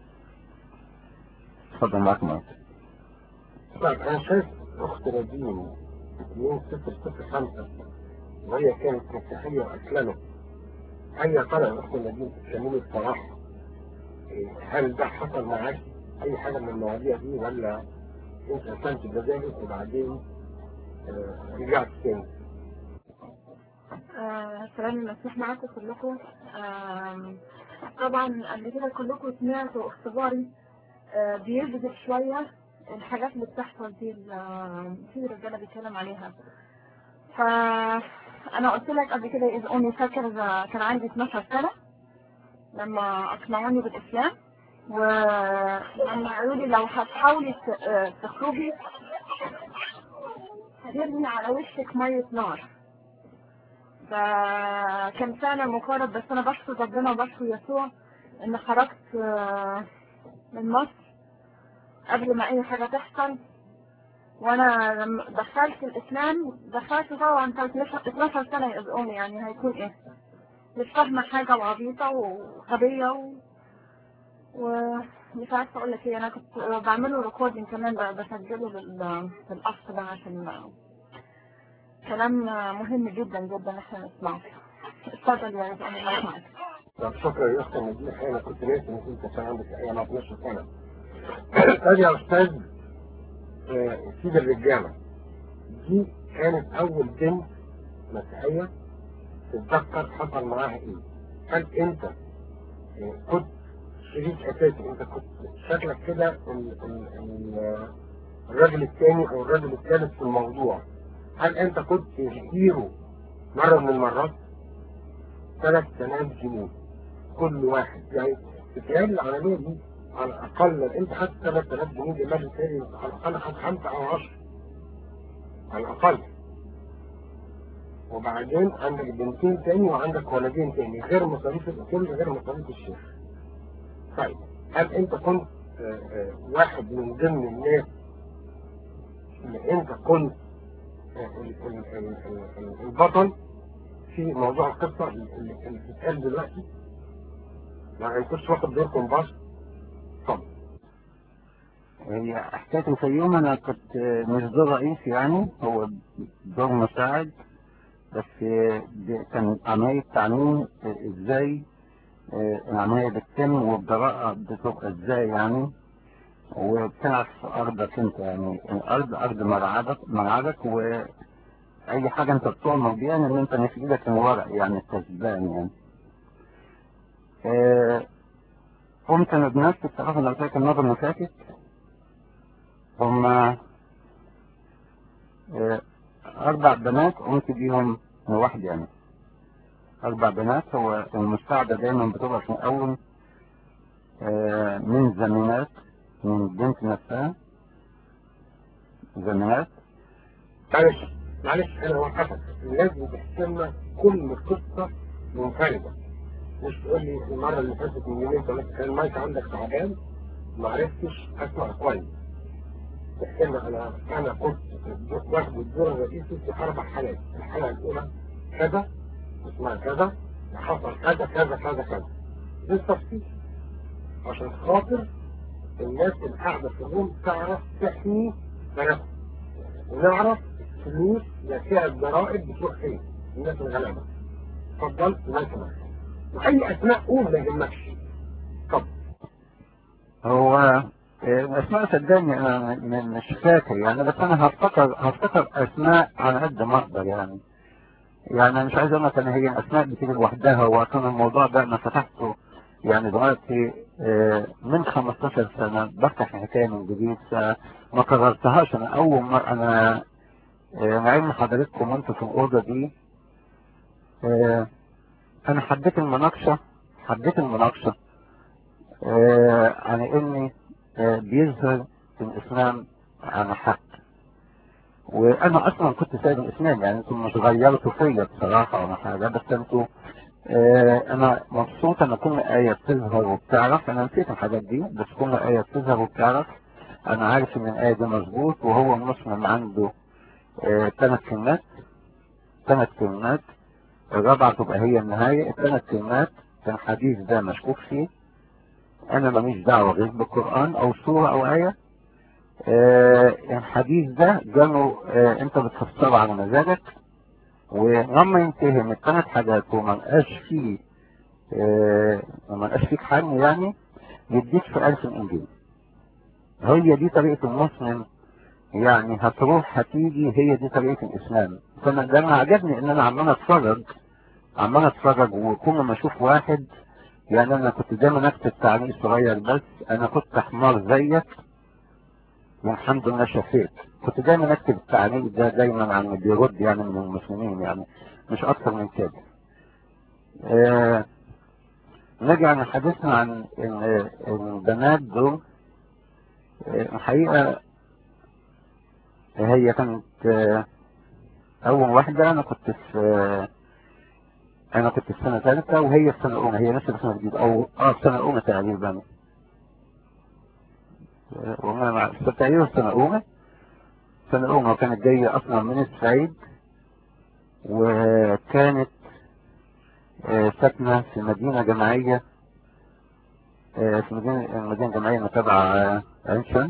Speaker 1: اتفضل معاك معاك
Speaker 2: طيب انا شايف اخت نادين 2005 وهي كانت مسيحية واسلمت هل يا ترى يا اخت نادين تكلمني بصراحة إيه، هل ده حصل معاك اي حاجة من المواضيع دي ولا انت اسلمت بذلك وبعدين آه، رجعت تاني
Speaker 3: آه، سلام المسيح معاكم كلكم آم، طبعا قبل كده كلكم سمعتوا اختباري آه، بيكذب شوية الحاجات اللي بتحصل دي ال- في رجالة بيتكلم عليها فأنا قلت لك قبل كده إذ أمي فاكر آه، كان عندي 12 سنة لما أقنعوني بالإسلام ولما قالوا لي لو هتحاولي ت- آه، تخرجي هترمي على وشك مية نار فكان فعلا مقارب بس انا بشكر ربنا وبشكر يسوع ان خرجت آه، من مصر قبل ما اي حاجة تحصل وانا لما دخلت الاسلام دخلت طبعا كانت 12 سنة يا امي يعني هيكون ايه مش فاهمة حاجة وعبيطة وغبية و... ومش عارفة اقول لك ايه انا كنت بعمله ريكوردنج كمان ب- بسجله لل- للاخ ده عشان كلام مهم جدا جدا احنا نسمعه اتفضل يا رب انا معاك
Speaker 2: طب شكرا يا اختي مديح انا كنت ناسي انك انت كان عندك ايام 12 سنه ادي يا استاذ آه، سيد الرجاله دي كانت اول بنت مسيحيه تتذكر حصل معاها ايه هل انت آه، كنت شريك اساسي انت كنت شكلك كده ال- ال- ال- الراجل الثاني او الراجل الثالث في الموضوع هل انت كنت هيرو مره من المرات 3000 جنيه كل واحد يعني بتهيألي العملية دي على الأقل لو أنت خدت 3000 جنيه دي مال تاني على الأقل خد خمسة أو 10 على الأقل وبعدين عندك بنتين تاني وعندك ولدين تاني غير مصاريف الأكل غير مصاريف الشيخ طيب هل أنت كنت آه، آه، واحد من ضمن الناس اللي أنت كنت آه، ال- ال- ال- ال- ال- البطل في موضوع القصة اللي اللي بتتقال دلوقتي ما كنتش واخد دوركم بس طب
Speaker 1: هي حكاية الفيوم أنا كنت مش دور رئيسي يعني هو دور مساعد بس دي كان عملية تعليم إزاي العملية بتتم والجراءة بتبقى إزاي يعني وبتلعب في أرضك أنت يعني الأرض أرض ملعبك ملعبك وأي حاجة أنت بتؤمر بيها إن أنت مش في إيدك الورق يعني الكسبان يعني آه، قمت أنا بنفسي بصراحة لو فاكر المرة اللي فاتت هما آه، أربع بنات قمت بيهم لوحدي يعني أربع بنات هو المساعدة دايما بتبقى في الأول آه، من زميلات من البنت نفسها زميلات
Speaker 2: معلش معلش انا وقفك لازم تحسمنا كل قصة منفردة مش تقول لي المرة اللي فاتت من يومين ثلاثة كان المايك عندك تعبان ما عرفتش اسمع كويس تحسمنا انا انا كنت واخد الدور الرئيسي في اربع حالات الحالة الاولى كذا اسمها كذا حصل كذا كذا كذا كذا بالتفصيل عشان خاطر الناس اللي قاعدة في الروم تعرف تحمي بلدها ونعرف فلوس فيها الضرائب بتروح فين الناس الغلابة اتفضل الله يسمعك واي اسماء قول ما يهمكش اتفضل
Speaker 1: هو آه، اسماء صدقني انا م- مش فاكر يعني بس انا هفتكر هفتكر اسماء على قد ما اقدر يعني يعني انا مش عايز اقول لك ان هي الاسماء بتيجي لوحدها وكان الموضوع ده انا فتحته يعني دلوقتي آه، من 15 سنة بفتح الحكاية من جديد فما قررتهاش انا اول مرة انا آه، مع ان حضرتكم وانتوا في الاوضة دي آه، انا حبيت المناقشة حبيت المناقشة آه، عن اني آه، بيظهر في الاسلام عن حق وانا اصلا كنت سايب الاسلام يعني انتم مش غيرتوا فيا بصراحة ولا حاجة بس انتوا آه، انا مبسوط ان كل اية بتظهر وبتعرف انا نسيت الحاجات دي بس كل اية بتظهر وبتعرف انا عارف ان الاية دي مظبوط وهو المسلم عنده ثلاث كلمات ثلاث كلمات الرابعة تبقى هي النهاية الثلاث كلمات في الحديث ده مشكوك فيه انا ماليش دعوة غير بالقرآن او سورة او آية آه الحديث ده قالوا آه انت بتفسره على مزاجك ولما ينتهي من الثلاث حاجات وما لقاش فيه آه وما لقاش فيك حل يعني يديك سؤال في الانجيل هي دي طريقة المسلم يعني هتروح هتيجي هي دي طريقة الإسلام فأنا ده أنا عجبني إن أنا عمال أتفرج عمال أتفرج وكل ما أشوف واحد يعني أنا كنت دايما أكتب تعليق صغير بس أنا كنت حمار زيك والحمد لله شفيت كنت دايما أكتب التعليق ده دايما عن اللي بيرد يعني من المسلمين يعني مش أكتر من كده آه نرجع لحديثنا عن ال- البنات دول آه، الحقيقة هي كانت آه، أول واحدة أنا كنت في آه، أنا كنت في سنة ثالثة وهي في سنة أولى هي لسه في سنة جديدة أو أه في سنة أولى تقريبا آه، وأنا مع تقريبا في سنة أولى سنة أولى وكانت جاية أصلا من الصعيد وكانت آه، ساكنة في مدينة جامعية آه، في مدينة المدينة الجامعية تبع آه، عين شمس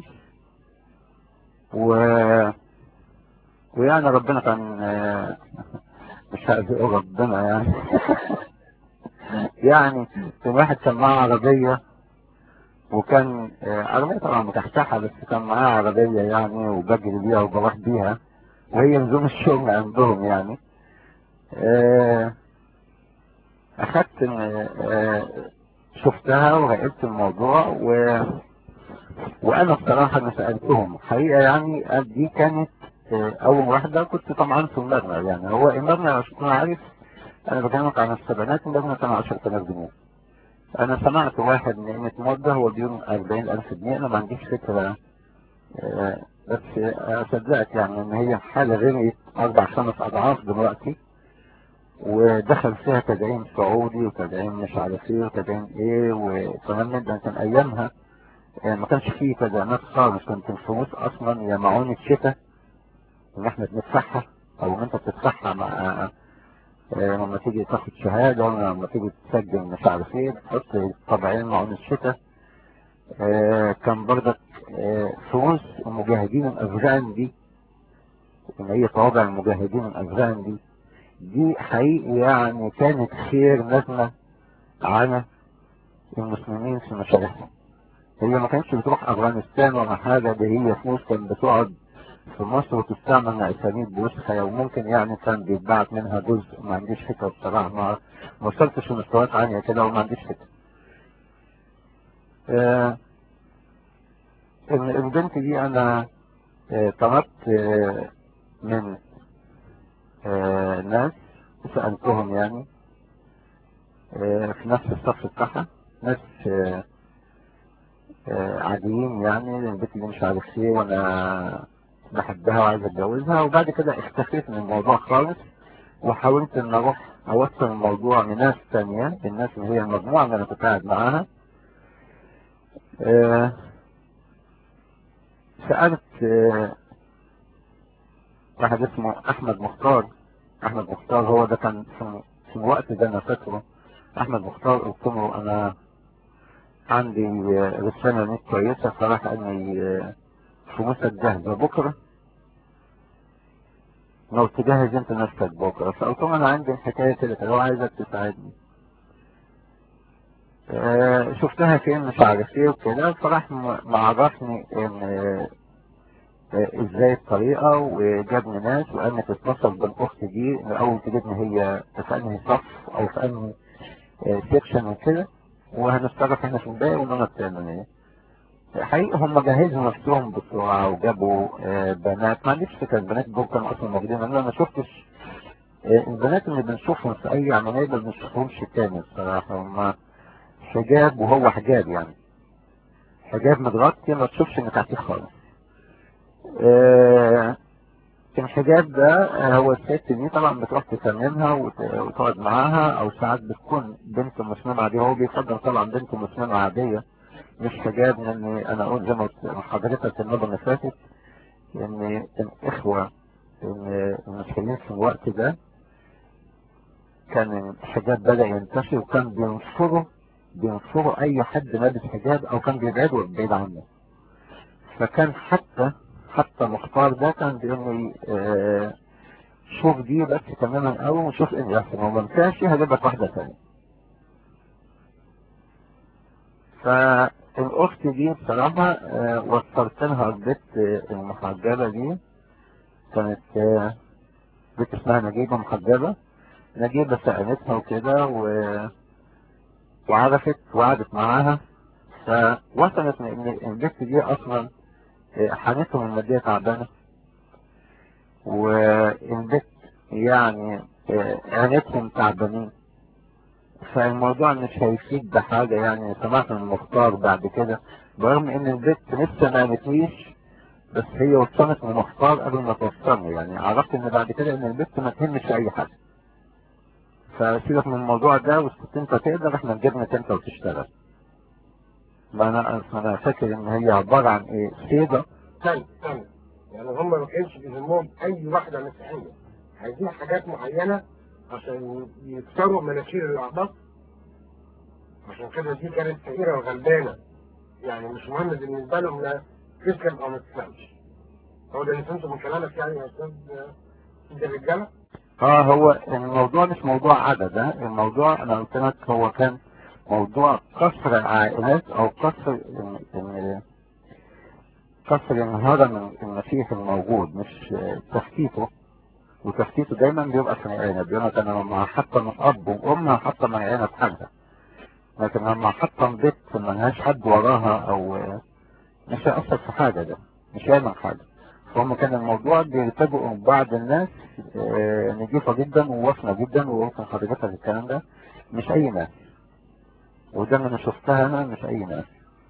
Speaker 1: و ويعني ربنا كان آه، مش عارف ايه ربنا يعني يعني كان واحد كان معاه عربية وكان آه، عربية طبعا مكحكحة بس كان معاه عربية يعني وبجري بيها وبروح بيها وهي نزوم الشغل عندهم يعني آه، أخدت آه، شفتها وراقبت الموضوع و... وأنا بصراحة أنا سألتهم حقيقة يعني دي كانت آه، أول واحدة كنت طبعا في المبنى يعني هو المبنى عشان تكون عارف أنا بكلمك عن السبعينات المبنى كان 10000 جنيه أنا سمعت واحد من قيمة مدة هو بيقول 40000 جنيه أنا ما عنديش فكرة آه، بس آه، صدقت يعني إن هي حالة غيرت أربع خمس أضعاف دلوقتي ودخل فيها تدعيم سعودي وتدعيم مش عارف ايه وتدعيم ايه وكمان من ده كان ايامها يعني ما كانش فيه تدعيمات خالص كانت الفلوس اصلا يا معونة شتاء ان احنا بندفعها او ان انت بتدفعها مع آه، لما تيجي تاخد شهادة ولا لما تيجي تسجل مش عارف ايه تحط طبعين معونة شتاء آه، كان برضك آه، فلوس المجاهدين الافغان دي ان هي طوابع المجاهدين الافغان دي دي حقيقي يعني كانت خير نازلة على المسلمين في مشاريعهم هي ما كانتش بتروح افغانستان ولا حاجة دي هي فلوس كانت بتقعد في مصر وتستعمل مع اسانيد بوسخة وممكن يعني كان بيتبعت منها جزء ما عنديش فكرة بصراحة ما ما وصلتش لمستويات عالية كده وما عنديش فكرة آه ال- البنت دي انا آه طلبت آه من آه ناس سألتهم يعني آه في نفس الصف بتاعها ناس آه آه عاديين يعني البنت دي مش عارف ايه وانا بحبها وعايز اتجوزها وبعد كده اختفيت من الموضوع خالص وحاولت ان اروح اوصل الموضوع لناس تانية الناس اللي هي المجموعة اللي انا كنت قاعد معاها آه سألت آه واحد اسمه احمد مختار احمد مختار هو ده كان في في الوقت ده انا فاكره احمد مختار قلت له انا عندي آه، رسالة نت كويسة صراحة اني آه، فلوسك جاهزة بكرة لو تجهز انت نفسك بكرة فقلت له انا عندي الحكاية كده لو عايزك تساعدني آه، شفتها فين مش عارف ايه وكده فراح م- معرفني ان آه، آه، ازاي الطريقة وجابني ناس وقال لي تتصل بالاخت دي الاول تجيبني هي في انهي صف او في انهي آه، سيكشن وكده وهنتصرف احنا في الباقي ونقعد التاني ايه حقيقة هم جهزوا نفسهم بسرعة وجابوا آه، بنات ما عنديش فكرة البنات دول كانوا اصلا موجودين انا ما شفتش آه، البنات اللي بنشوفهم في اي عملية ما بنشوفهمش تاني الصراحة هم حجاب وهو حجاب يعني حجاب متغطي ما تشوفش ان تحتيه خالص آه، الحجاب ده آه، هو الست دي طبعا بتروح تسلمها وت- وتقعد معاها او ساعات بتكون بنت مسلمة عادية هو بيفضل طبعا بنت مسلمة عادية مش حجاب لان انا اقول زي ما قلت لحضرتك المرة اللي فاتت ان الاخوة ان المسلمين في الوقت ده كان الحجاب بدأ ينتشر وكان بينصروا بينصروا اي حد لابس حجاب او كان بيبعدوا بعيد عنه فكان حتى حتى مختار ده كان بيقول لي آه شوف دي بس تماما قوي وشوف ان يحصل لو ما نفعش هجيب لك واحده ثانيه الأخت دي بصراحة آه، وصلت لها البت آه، المحجبة دي كانت آه، بنت اسمها نجيبة محجبة نجيبة سألتها وكده و... وعرفت وقعدت معاها فوصلت ان البنت دي اصلا آه، حالتهم المادية تعبانة والبنت يعني آه، عينتهم تعبانين فالموضوع مش هيفيد بحاجة يعني سمعت من المختار بعد كده برغم ان البنت لسه ما قالتليش بس هي وصلت من المختار قبل ما توصلني يعني عرفت ان بعد كده ان البنت ما تهمش اي حاجة فسيبك من الموضوع ده وكنت انت تقدر احنا نجيبنا انت وتشتغل ما انا انا فاكر ان هي عبارة عن ايه سيدة
Speaker 2: ثاني ثاني يعني هم ما كانش بيهمهم اي واحدة مسيحية عايزين حاجات معينة عشان يكسروا مناخير الاعضاء عشان كده دي كانت فقيرة وغلبانة يعني مش مهم بالنسبة لهم لا تسلم او ما تسلمش هو ده اللي فهمته من كلامك يعني يا استاذ سيد الرجالة
Speaker 1: اه هو الموضوع مش موضوع عدد ها الموضوع انا قلت لك هو كان موضوع كسر العائلات او كسر إن- إن- كسر انهار المسيح الموجود مش آه، تفتيته وتفتيته دايما بيبقى في العينة بيقول لك انا لما هحطم اب وام هحطم العينة في حاجة لكن لما هحطم بيت ملهاش حد وراها او آه، مش هيأثر في حاجة ده مش هيعمل حاجة فهم كان الموضوع بيرتبوا بعض الناس آه، نضيفة جدا ووفنة جدا وممكن حضرتك الكلام ده مش أي ناس وده اللي انا شفتها أنا مش أي ناس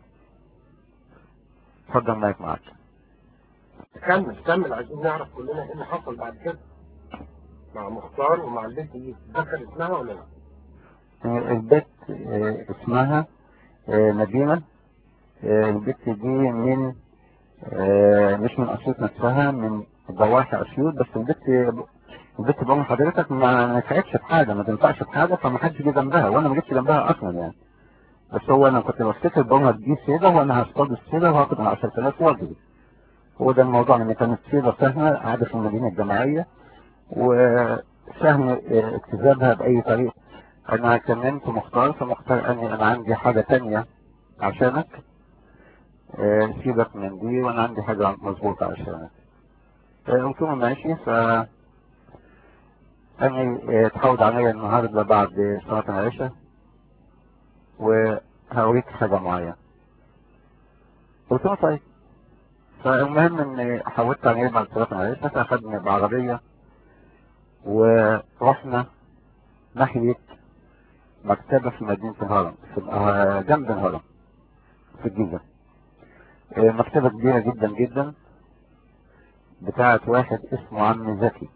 Speaker 1: اتفضل مايك معاك
Speaker 2: كمل كمل عايزين نعرف كلنا ايه اللي حصل بعد كده مع مختار ومع البنت دي تذكر اسمها ولا لا؟
Speaker 1: آه، البت آه، اسمها آه، نبيلة آه، البت دي من آه، مش من أسيوط نفسها من ضواحي أسيوط بس البت البت بقول حضرتك ما نفعتش في حاجة ما تنفعش في حاجة فما حدش جه جنبها وأنا ما جيتش جنبها أصلا يعني بس هو أنا كنت بفتكر بقول دي سيدة وأنا هصطاد السيدة وهاخد من 10000 واجري هو ده الموضوع إن كانت سيدة سهمة قاعدة في المدينة الجامعية وسهم آه، اكتسابها بأي طريقة أنا كلمت مختار فمختار قال لي أنا عندي حاجة تانية عشانك آه، سيبك من دي وأنا عندي حاجة مظبوطة عشانك آه، قلت له ماشي ف قال لي آه، تحاول عليا النهاردة بعد صلاة العشاء وهوريك حاجة معينة قلت له طيب فالمهم اني حاولت عليه بعد صلاة العشاء فاخدني بعربية ورحنا ناحية مكتبة في مدينة الهرم في آه، جنب الهرم في الجيزة آه، مكتبة كبيرة جدا جدا بتاعة واحد اسمه عم زكي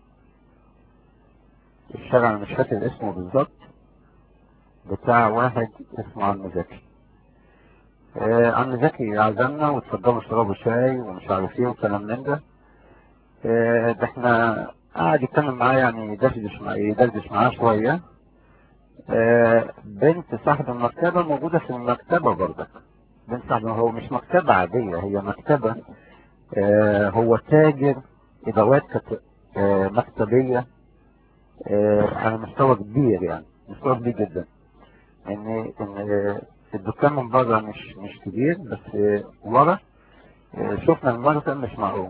Speaker 1: الشارع أنا مش فاكر اسمه بالظبط بتاع واحد اسمه عم زكي آه، عم زكي عزمنا واتفضلوا اشربوا شاي ومش عارف ايه وكلام من ده آه، ده احنا قعد يتكلم معاه يعني يدردش معاه يدردش معاه شوية آه، بنت صاحب المكتبة موجودة في المكتبة برضك بنت صاحب هو مش مكتبة عادية هي مكتبة آه، هو تاجر إدوات كت- آه، مكتبية آه، على مستوى كبير يعني مستوى كبير جدا ان ان آه، الدكان من بره مش مش كبير بس آه، ورا آه، شفنا المرتب مش معقول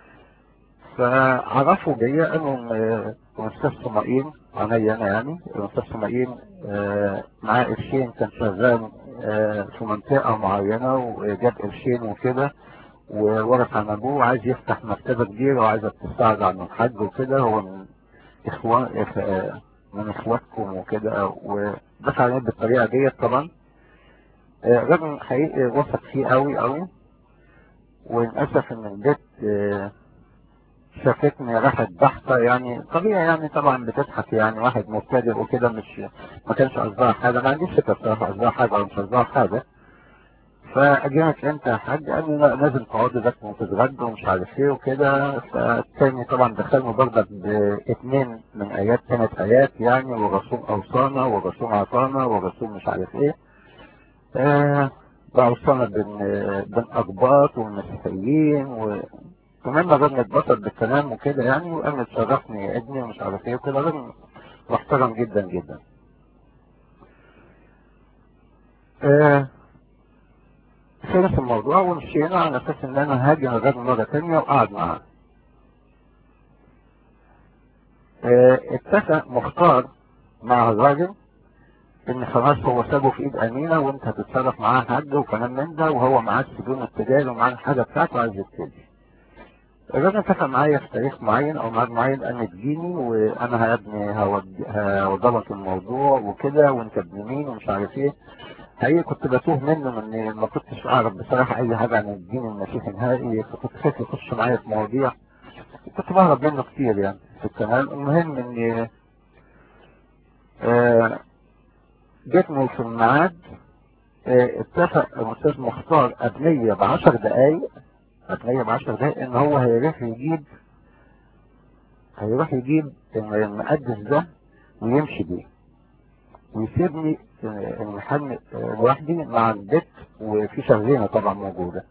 Speaker 1: فعرفوا بيا قالوا ان آه، الاستاذ سمائيل عليا انا يعني الاستاذ سمائيل آه، معاه قرشين كان شغال آه، في منطقة معينة وجاب قرشين وكده وورث عن ابوه وعايز يفتح مكتبة كبيرة وعايز تستعرض عن الحاج وكده هو من اخوان إخ- من اخواتكم وكده ودفع عليه بالطريقة ديت طبعا آه، راجل حقيقي وثق فيه قوي قوي وللأسف ان البيت آه، شافتني راحت ضحكة يعني طبيعي يعني طبعا بتضحك يعني واحد مبتدئ وكده مش ما كانش قصدها حاجة ما عنديش فكرة بصراحة قصدها حاجة ولا مش قصدها حاجة فأجيلك انت يا حاج قال لي لا لازم تقعدوا بس وتتغدوا ومش عارف ايه وكده فالتاني طبعا دخلني برضك باتنين من ايات كانت ايات يعني والرسول اوصانا والرسول عطانا والرسول مش عارف ايه آه بأوصانا بين بين اقباط والمسيحيين وكمان الراجل اتبسط بالكلام وكده يعني وقال لي تشرفني يا ابني ومش عارف ايه وكده راجل محترم جدا جدا آه وخلص الموضوع ومشينا على اساس ان انا هاجي الراجل مرة تانية وقعد معاه اه، اتفق مختار مع الراجل ان خلاص هو سابه في ايد امينة وانت هتتصرف معاه حد وكلام من ده وهو معاه السجون التجاري ومعاه الحاجة بتاعته عايز يبتدي الراجل اتفق معايا في تاريخ معين او ميعاد معين ان تجيني وانا يا ابني هود- هوضبط الموضوع وكده وانت ابن مين ومش عارف ايه حقيقي كنت بتوه منه اني ما كنتش اعرف بصراحة اي حاجة عن الدين المسيحي نهائي فكنت خايف يخش معايا في مواضيع كنت بهرب منه كتير يعني في الكلام المهم اني آه، جتني في الميعاد آه، اتفق الاستاذ مختار قبلية بعشر دقايق قبلية بعشر دقايق ان هو هيروح يجيب هيروح يجيب المقدس ده ويمشي بيه ويسيبني آه، المحل آه، لوحدي مع البت وفي شغلانة طبعا موجودة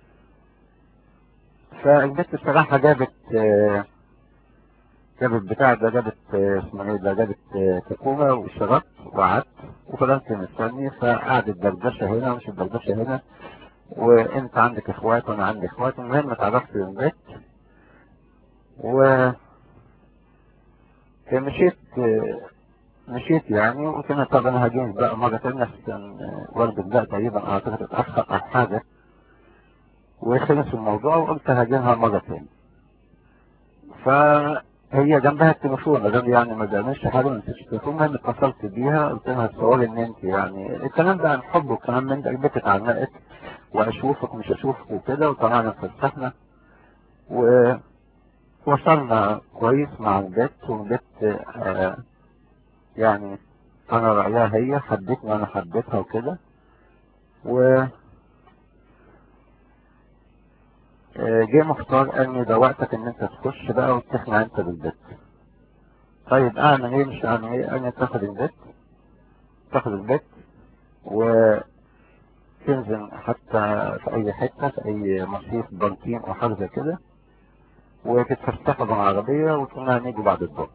Speaker 1: فالبت الصراحة جابت آه، جابت بتاع ده جابت آه، اسمه ايه ده جابت آه، كاكولا وشربت وقعدت وفضلت مستني فقعدت دردشة هنا ومش دردشة هنا وانت عندك اخوات وانا عندي اخوات المهم اتعرفت بالبيت و مشيت آه، مشيت يعني وقلت لها طب انا هجيب بقى مرة تانية عشان آه، والدك ده تقريبا اعتقد اتأخر على حاجة وخلص الموضوع وقلت هجيبها مرة تانية فهي جنبها التليفون الراجل يعني ما بيعملش حاجة ما نسيتش التليفون المهم اتصلت بيها قلت لها تصوري ان انت يعني الكلام ده عن حب والكلام من ده البيت اتعلقت واشوفك مش اشوفك وكده وطلعنا اتفسحنا ووصلنا كويس مع البيت والبيت آه يعني انا رأيها هي حبتني وانا حبيتها وكده و آه، جه مختار قال لي ده وقتك ان انت تخش بقى وتخلع انت بالبيت طيب اعمل ايه مش اعمل ايه قال لي تاخد البيت تاخد البيت وتنزل حتى في اي حتة في اي مصيف بنطين او حاجة زي كده وتتفسحوا بالعربية وتقولنا هنيجي بعد الظهر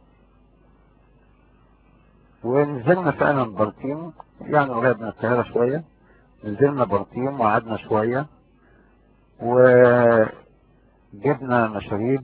Speaker 1: ونزلنا فعلا بنطين يعني قريب من القاهرة شوية نزلنا بنطين وقعدنا شوية وجبنا مشاريب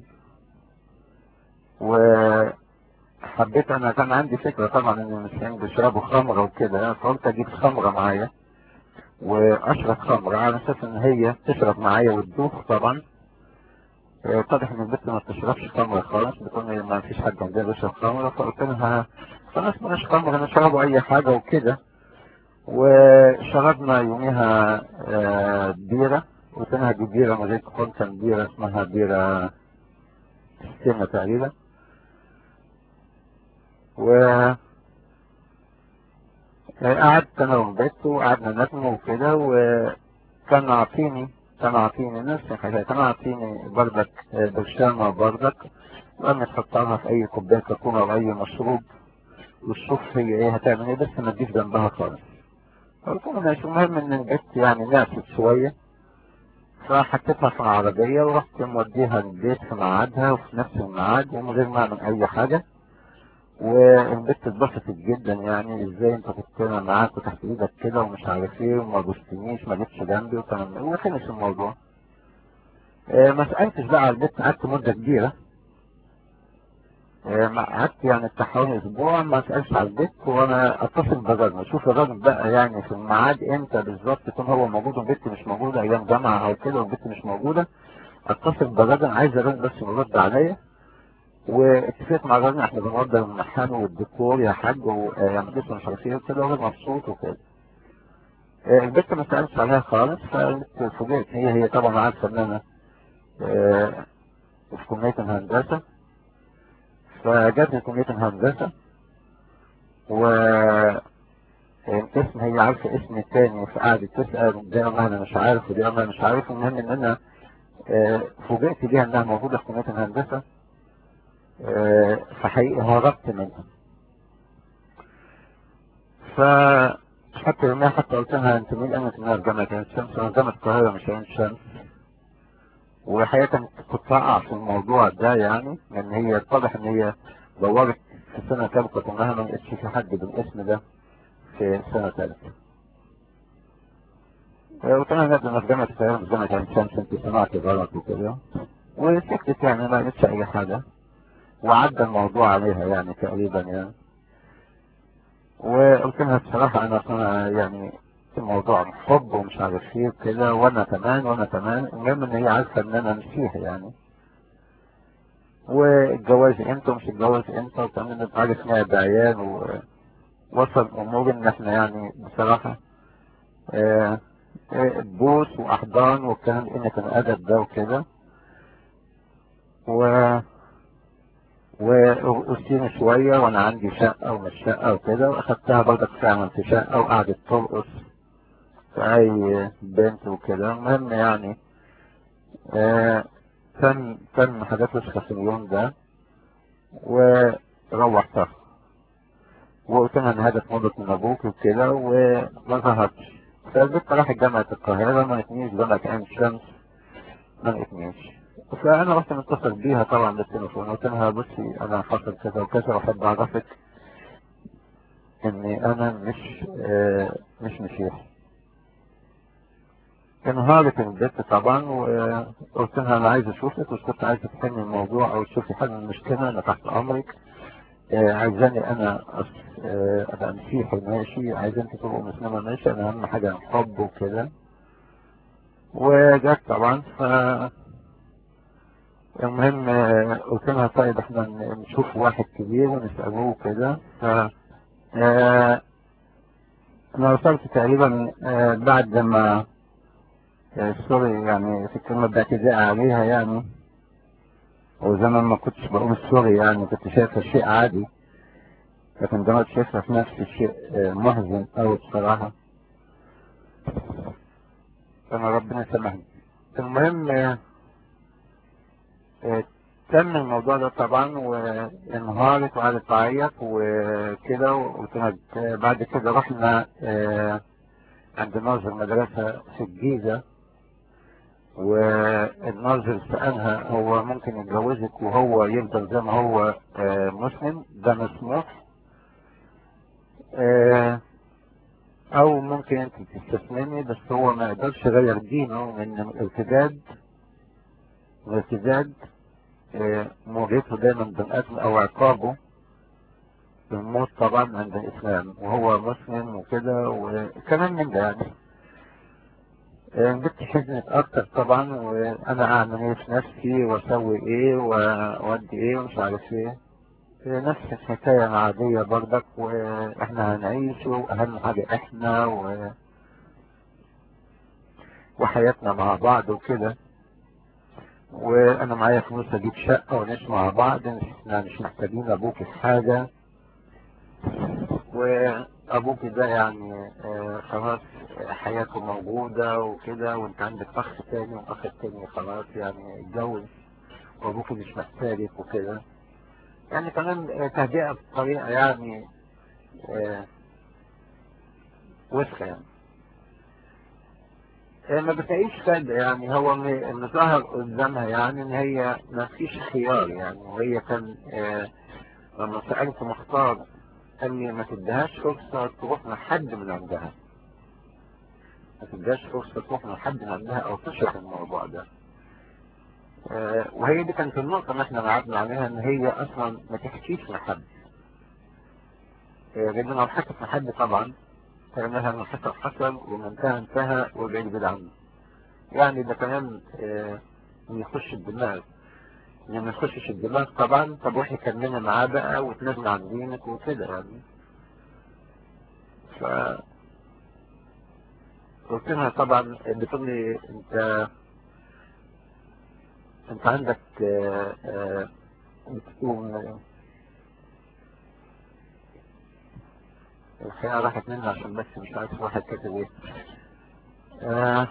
Speaker 1: وحبيت انا كان عندي فكرة طبعا ان المسيحيين بيشربوا خمرة وكده فقلت اجيب خمرة معايا واشرب خمرة على اساس ان هي تشرب معايا وتدوخ طبعا آه، اتضح ان البنت ما بتشربش خمرة خالص بتقول لي ما فيش حد عندنا بيشرب خمرة فقلت لها خلاص بلاش خمرة نشربوا اي حاجة وكده وشربنا يوميها آه، بيرة قلت لها دي بيرة ما زيت كان بيرة اسمها بيرة سنة تقريبا و قعدت انا والبيت وقعدنا ناكل وكده وكان عاطيني كان عاطيني نفس الحاجة كان عاطيني بردك آه، برشامة بردك وأنا تحطها في أي كوباية كاكولا أو أي مشروب وتشوف هي إيه هتعمل إيه بس ما تجيش جنبها خالص قلت له ماشي المهم إن البيت يعني ناست شوية فحطيتها في العربية ورحت موديها البيت في ميعادها وفي نفس الميعاد ومن غير ما أعمل أي حاجة والبنت اتبسطت جدا يعني ازاي انت كنت انا معاك وتحت ايدك كده ومش عارف ايه وما بوستنيش ما جيتش جنبي وكلام ده وخلص الموضوع اه ما سألتش بقى على البنت قعدت مدة كبيرة اه ما قعدت يعني بتاع حوالي اسبوع ما سألش على البنت وانا اتصل بالراجل اشوف الراجل بقى يعني في الميعاد امتى بالظبط يكون هو موجود والبنت مش موجودة ايام جامعة او كده والبنت مش موجودة اتصل بالراجل عايز الراجل بس يرد عليا واتفقت مع الراجل احنا بنوضب المحل والديكور يا حاج ويعني لسه مش عارف ايه كده الراجل مبسوط وكده آه، البنت ما سألتش عليها خالص ففوجئت هي هي طبعا عارفة ان انا آه، في كلية الهندسة فجت من كلية الهندسة و الاسم هي عارفة اسم التاني فقعدت تسأل دي انا انا مش عارف ودي انا مش عارف المهم ان انا آه، فوجئت بيها انها موجودة في كلية الهندسة آه، فحقيقي هربت منها ف حتى يوميها حتى قلت لها انت مين قالت انها في جامعة عين شمس انا جامعة القاهرة مش عين شمس وحقيقة كنت اقع في الموضوع ده يعني لان هي اتضح ان هي دورت في سنة ثالثة انها ما لقيتش في حد بالاسم ده في سنة ثالثة وقلت لها لا انا في جامعة القاهرة مش جامعة عين شمس انت سمعت غلط وكده وسكتت يعني ما قالتش اي حاجة وعدى الموضوع عليها يعني تقريبا يعني وقلت لها بصراحة انا أصلاً يعني الموضوع حب ومش عارف ايه وكده وانا كمان وانا كمان المهم ان هي عارفة ان انا مسيحي يعني والجواز امتى ومش الجواز امتى وكمان نبقى عرفنا بعيال ووصل امور ان احنا يعني بصراحة آه، آه، بوس واحضان والكلام ان كان ادب ده وكده و وقلتيني شوية وانا عندي شقة ومش شقة وكده واخدتها برضك فعلا في شقة وقعدت ترقص في اي بنت وكده المهم يعني آه، كان كان حاجات وسخة في اليوم ده وروحتها وقلت لها ان هذا اتمضت من ابوك وكده وما ظهرتش فالبنت راحت جامعة القاهرة ما لقيتنيش جامعة عين شمس ما لقيتنيش فانا رحت متصل بيها طبعا بالتليفون قلت لها بصي انا حصل كذا وكذا واحب اعرفك اني انا مش آه مش مسيحي انهارت البنت طبعا وقلت لها انا عايز اشوفك وش كنت عايزه تحلي الموضوع او تشوفي حل المشكله انا تحت امرك آه، عايزاني انا أص- آه، ابقى مسيحي ماشي عايزة انت تبقوا مسلمة ماشي انا اهم حاجة الحب وكده وجت طبعا ف المهم آه، قلت لها طيب احنا ن- نشوف واحد كبير ونسألوه كده ف آه، انا وصلت تقريبا آه، بعد ما آه، سوري يعني في الكلمة باعتداء عليها يعني وزمان ما كنتش بقول سوري يعني كنت شايفها شيء عادي لكن دلوقتي شايفها في نفس الشيء آه، محزن أوي بصراحة أنا ربنا يسامحني المهم آه، آه، تم الموضوع ده طبعا وانهارت وقعدت تعيط وكده وقلت لها آه، بعد كده رحنا آه، عند ناظر مدرسة في الجيزة والناظر سألها هو ممكن يتجوزك وهو يفضل زي ما هو آه، مسلم ده مسموح آه، او ممكن انت تستسلمي بس هو ما يقدرش يغير دينه من الارتداد الارتداد آه، مواجهته دايما بالقتل او عقابه بالموت طبعا عند الاسلام وهو مسلم وكده وكلام من ده يعني آه، البنت حزنت اكتر طبعا وانا اعمل ايه في نفسي واسوي ايه واودي ايه ومش عارف ايه نفس الحكاية العادية برضك واحنا هنعيش واهم حاجة احنا و... وحياتنا مع بعض وكده وانا معايا فلوس اجيب شقة ونعيش مع بعض احنا مش محتاجين ابوك في حاجة وابوك ده يعني آه، خلاص حياته موجودة وكده وانت عندك اخ تاني واخ تاني خلاص يعني اتجوز وابوك مش محتاجك وكده يعني كمان آه، تهدئة بطريقة يعني آه، وسخة يعني آه، ما بتلاقيش فايدة يعني هو م- اللي ظهر قدامها يعني ان هي ما فيش خيار يعني وهي كان آه، لما سألت مختار قال لي ما تديهاش فرصة تروح لحد من عندها ما تديهاش فرصة تروح لحد من عندها او تشرح الموضوع ده آه، وهي دي كانت النقطة اللي احنا قعدنا عليها ان هي اصلا ما تحكيش لحد آه، لان لو حكت لحد طبعا فإنها ان حصل حصل ومن انتهى انتهى وبعيد بعيد عنه يعني ده كمان آه، يخش الدماغ يعني ما يخشش الدماغ طبعا طب روحي كملي معاه بقى وتنزل عن دينك وكده يعني ف قلت لها طبعا بتقول لي انت انت عندك آه، آه، بتقول الحقيقة راحت مني عشان بس مش عارف واحد كاتب ايه آه،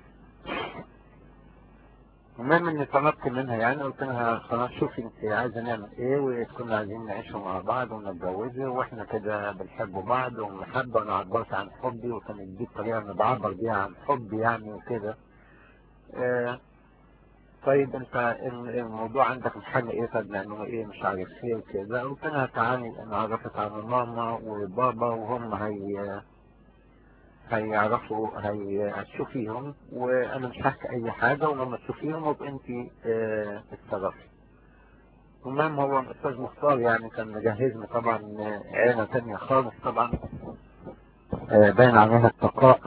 Speaker 1: المهم اني طلبت منها يعني قلت لها خلاص شوفي انت عايزه نعمل ايه وكنا عايزين نعيشوا مع بعض ونتجوزوا واحنا كده بنحب بعض والمحبه انا عبرت عن حبي وكانت دي الطريقه اللي بعبر بيها عن حبي يعني وكده آه طيب انت ال- الموضوع عندك الحل ايه طب نعمله ايه مش عارف ايه وكده قلت لها تعالي انا عرفت على ماما وبابا وهم هي هيعرفوا هي- هتشوفيهم وانا مش هحكي اي حاجة ولما تشوفيهم يبقى انت اه اتصرفي المهم هو الاستاذ مختار يعني كان مجهزني طبعا آه، عينة تانية خالص طبعا آه، باين عليها التقاء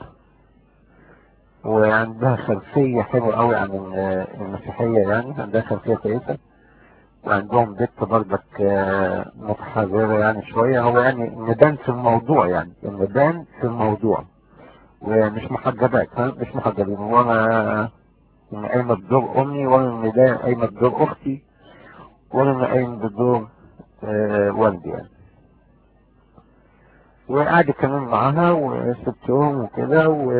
Speaker 1: وعندها خلفية حلوة قوي عن ال- المسيحية يعني عندها خلفية كويسة وعندهم بنت برضك آه، متحررة يعني شوية هو يعني الميدان في الموضوع يعني الميدان في الموضوع ومش محجبات ها مش محجبين ولا إن قايمة بدور أمي ولا الميدان قايمة بدور أختي ولا أنا قايم بدور آه، والدي يعني وقعد يتكلم معاها وسبتهم وكده و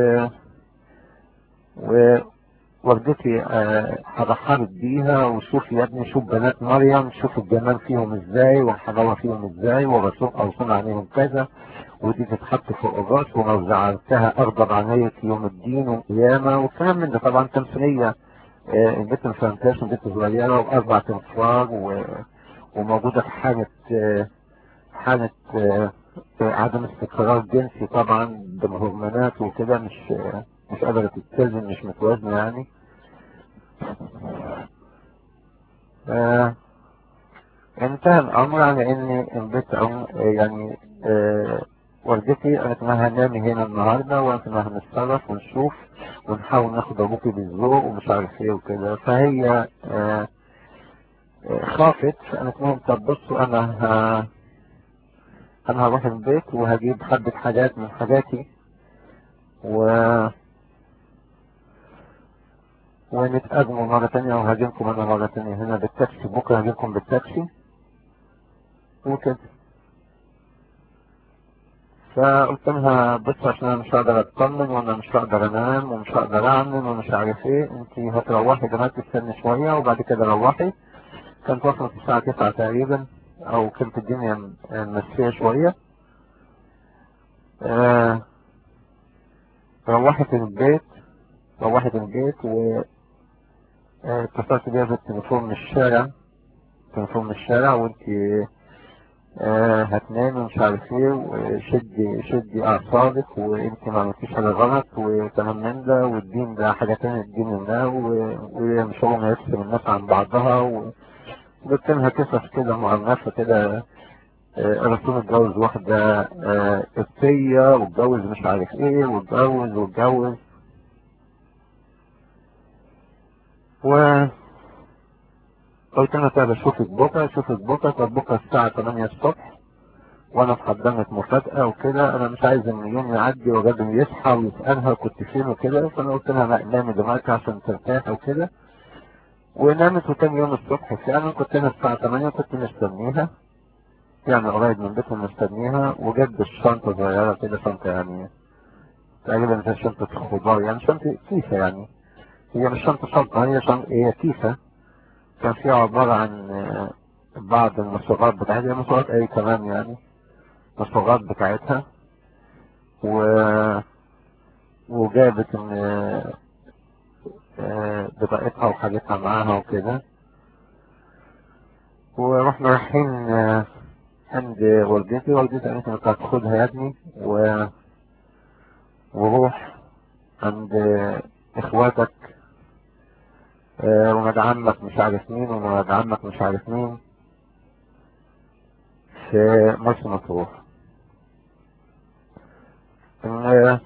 Speaker 1: ووالدتي آه، رحبت بيها وشوف يا ابني شوف بنات مريم شوف الجمال فيهم ازاي والحلاوة فيهم ازاي والرسول اوصنا عليهم كذا ودي تتحط فوق الراس ولو زعلتها اغضب عليك يوم الدين والقيامة والكلام من ده طبعا تمثيلية آه، البنت ما فهمتهاش البنت صغيرة واربع تنفار و... وموجودة في حالة آه، حالة آه، آه، عدم استقرار جنسي طبعا بالهرمونات وكده مش آه، مش قادرة تتزن مش متوازنة يعني آه، انتهى الامر على ان البيت أم- يعني آه، والدتي قالت لها هننامي هنا النهارده وقالت لها هنتصرف ونشوف ونحاول ناخد ابوكي بالذوق ومش عارف ايه وكده فهي آه، آه، خافت فقالت لهم طب بصوا انا ه... انا هروح البيت وهجيب حبة حاجات من حاجاتي و ونتقابلوا مرة تانية وهجيلكم انا مرة تانية هنا بالتاكسي بكرة هجيلكم بالتاكسي وكده فقلت لها بص عشان انا مش هقدر اطمن وانا مش هقدر انام ومش هقدر اعمل ومش عارف ايه انت هتروحي دلوقتي تستني شوية وبعد كده روحي كانت وصلت الساعة تسعة تقريبا او كانت الدنيا م- ممشية شوية آه روحت البيت روحت البيت و آه، اتصلت بيها بالتليفون من الشارع تليفون من الشارع وانت آه هتنامي ومش عارف ايه وشدي شدي اعصابك وانت ما عملتيش حاجه غلط وكلام من ده والدين ده حاجه تانية الدين الله و- ومش هو ما يفصل الناس عن بعضها و- وجبت لها قصص كده معنفه كده آه، الرسول اتجوز واحده آه، قبطيه واتجوز مش عارف ايه واتجوز واتجوز و قلت انا طيب اشوفك بكره اشوفك بكره طب بكره الساعه 8 الصبح وانا محضرت مفاجأة وكده انا مش عايز ان يوم يعدي وجد يصحى ويسألها كنت فين وكده فانا قلت لها لا نامي دلوقتي عشان ترتاح وكده ونامت وتاني يوم الصبح فعلا كنت انا الساعة 8 كنت مستنيها يعني قريب من بيتنا مستنيها وجد الشنطة صغيرة كده شنطة يعني تقريبا زي شنطة خضار يعني شنطة كيسة يعني هي مش شنطة شنطة هي شنطة هي كيسة كان فيها عبارة عن آه، بعض المصروفات بتاعتها مصروفات اي كمان يعني المصروفات بتاعتها و وجابت ان آه، بطاقتها وحاجتها معاها وكده ورحنا رايحين آه، عند والدتي والدتي قالت لي طب خدها يا ابني و وروح عند آه، اخواتك آه، وولاد عمك مش عارف مين وولاد عمك مش عارف مين في مرسى مطروح آه،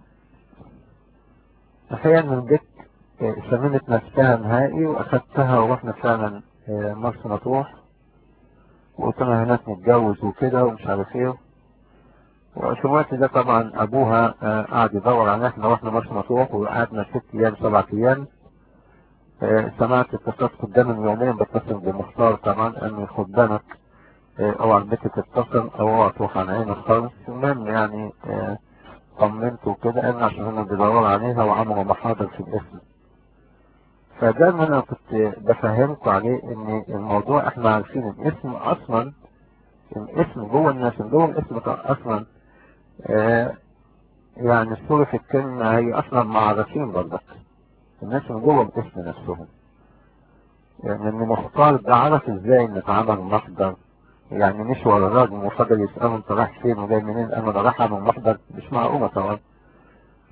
Speaker 1: احيانا البيت آه، سمنت نفسها نهائي واخدتها ورحنا فعلا آه، مرسى مطروح وقلت لها هناك نتجوز وكده ومش عارف ايه وفي الوقت ده طبعا ابوها آه، قعد يدور علينا احنا رحنا مرسى مطروح وقعدنا ست ايام سبع ايام آه، سمعت اتصالات قدام يومين بتصل بمختار طبعا انه خد بالك آه، اوعى البيت تتصل او اوعى تروح عن عينك خالص المهم يعني آه، طمنت وكده قال عشان هم بيدوروا عليها وعملوا محاضر في الاسم فده اللي انا كنت بفهمكم عليه ان الموضوع احنا عارفين الاسم اصلا الاسم جوه الناس جوه الاسم ده اصلا آه يعني صورة الكلمة هي اصلا معرفين برضك الناس من جوه الاسم نفسهم يعني ان مختار ده عرف ازاي ان اتعمل محضر يعني مش ورا الراجل وفضل يسأله انت رايح فين وجاي منين انا ده رايح اعمل محضر مش معقولة طبعا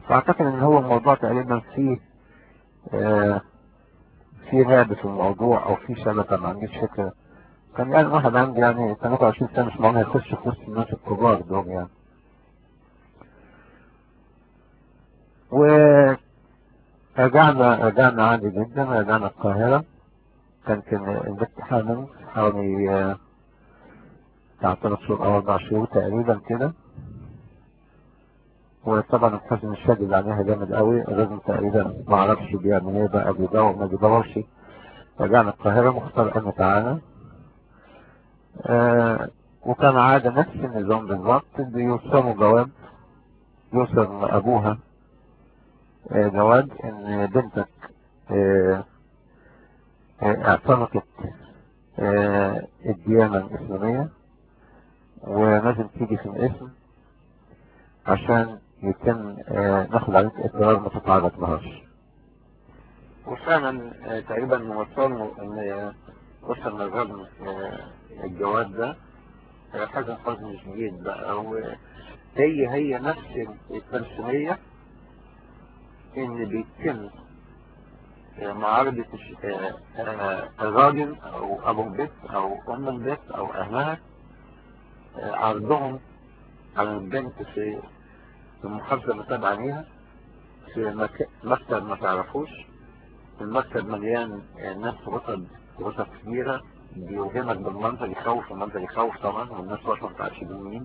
Speaker 1: فأعتقد إن هو الموضوع تقريبا فيه آه في لعب في الموضوع أو في شبكة ما عنديش فكرة كان يعني واحد عندي يعني 23 سنة مش معنى يخش في وسط الناس الكبار دول يعني ورجعنا رجعنا عادي جدا رجعنا القاهرة كان كان البنت حامل حوالي آه، بتاع ثلاث شهور أو أربع شهور تقريبا كده وطبعا الحزن الشديد عليها جامد قوي الراجل تقريبا ما عرفش بيعمل ايه بقى بيدور ما بيدورش رجعنا القاهرة مختار أنا تعالى آه وكان عادة نفس النظام بالظبط بيوصلوا جواب يوصل أبوها آه جواب إن بنتك آه آه اعتنقت آه الديانة الإسلامية ولازم تيجي في الاسم عشان يتم آه ناخد عليك إقرار ما تتعرض لهاش وفعلا آه تقريبا وصلنا إن آه، وصل للرجل آه الجواب ده آه، حاجة حزن شديد بقى وهي هي نفس التمثيلية إن بيتم آه، معارضة الش- آه، آه، الراجل أو أبو البيت أو أم البيت أو أهلها آه، عرضهم على البنت في في المحافظة اللي تابعة ليها في مك- مكتب ما تعرفوش المكتب مليان آه، ناس غصب غصب كبيرة بيوهمك بالمنظر يخوف المنظر يخوف طبعا والناس واقفة متعرفش دول مين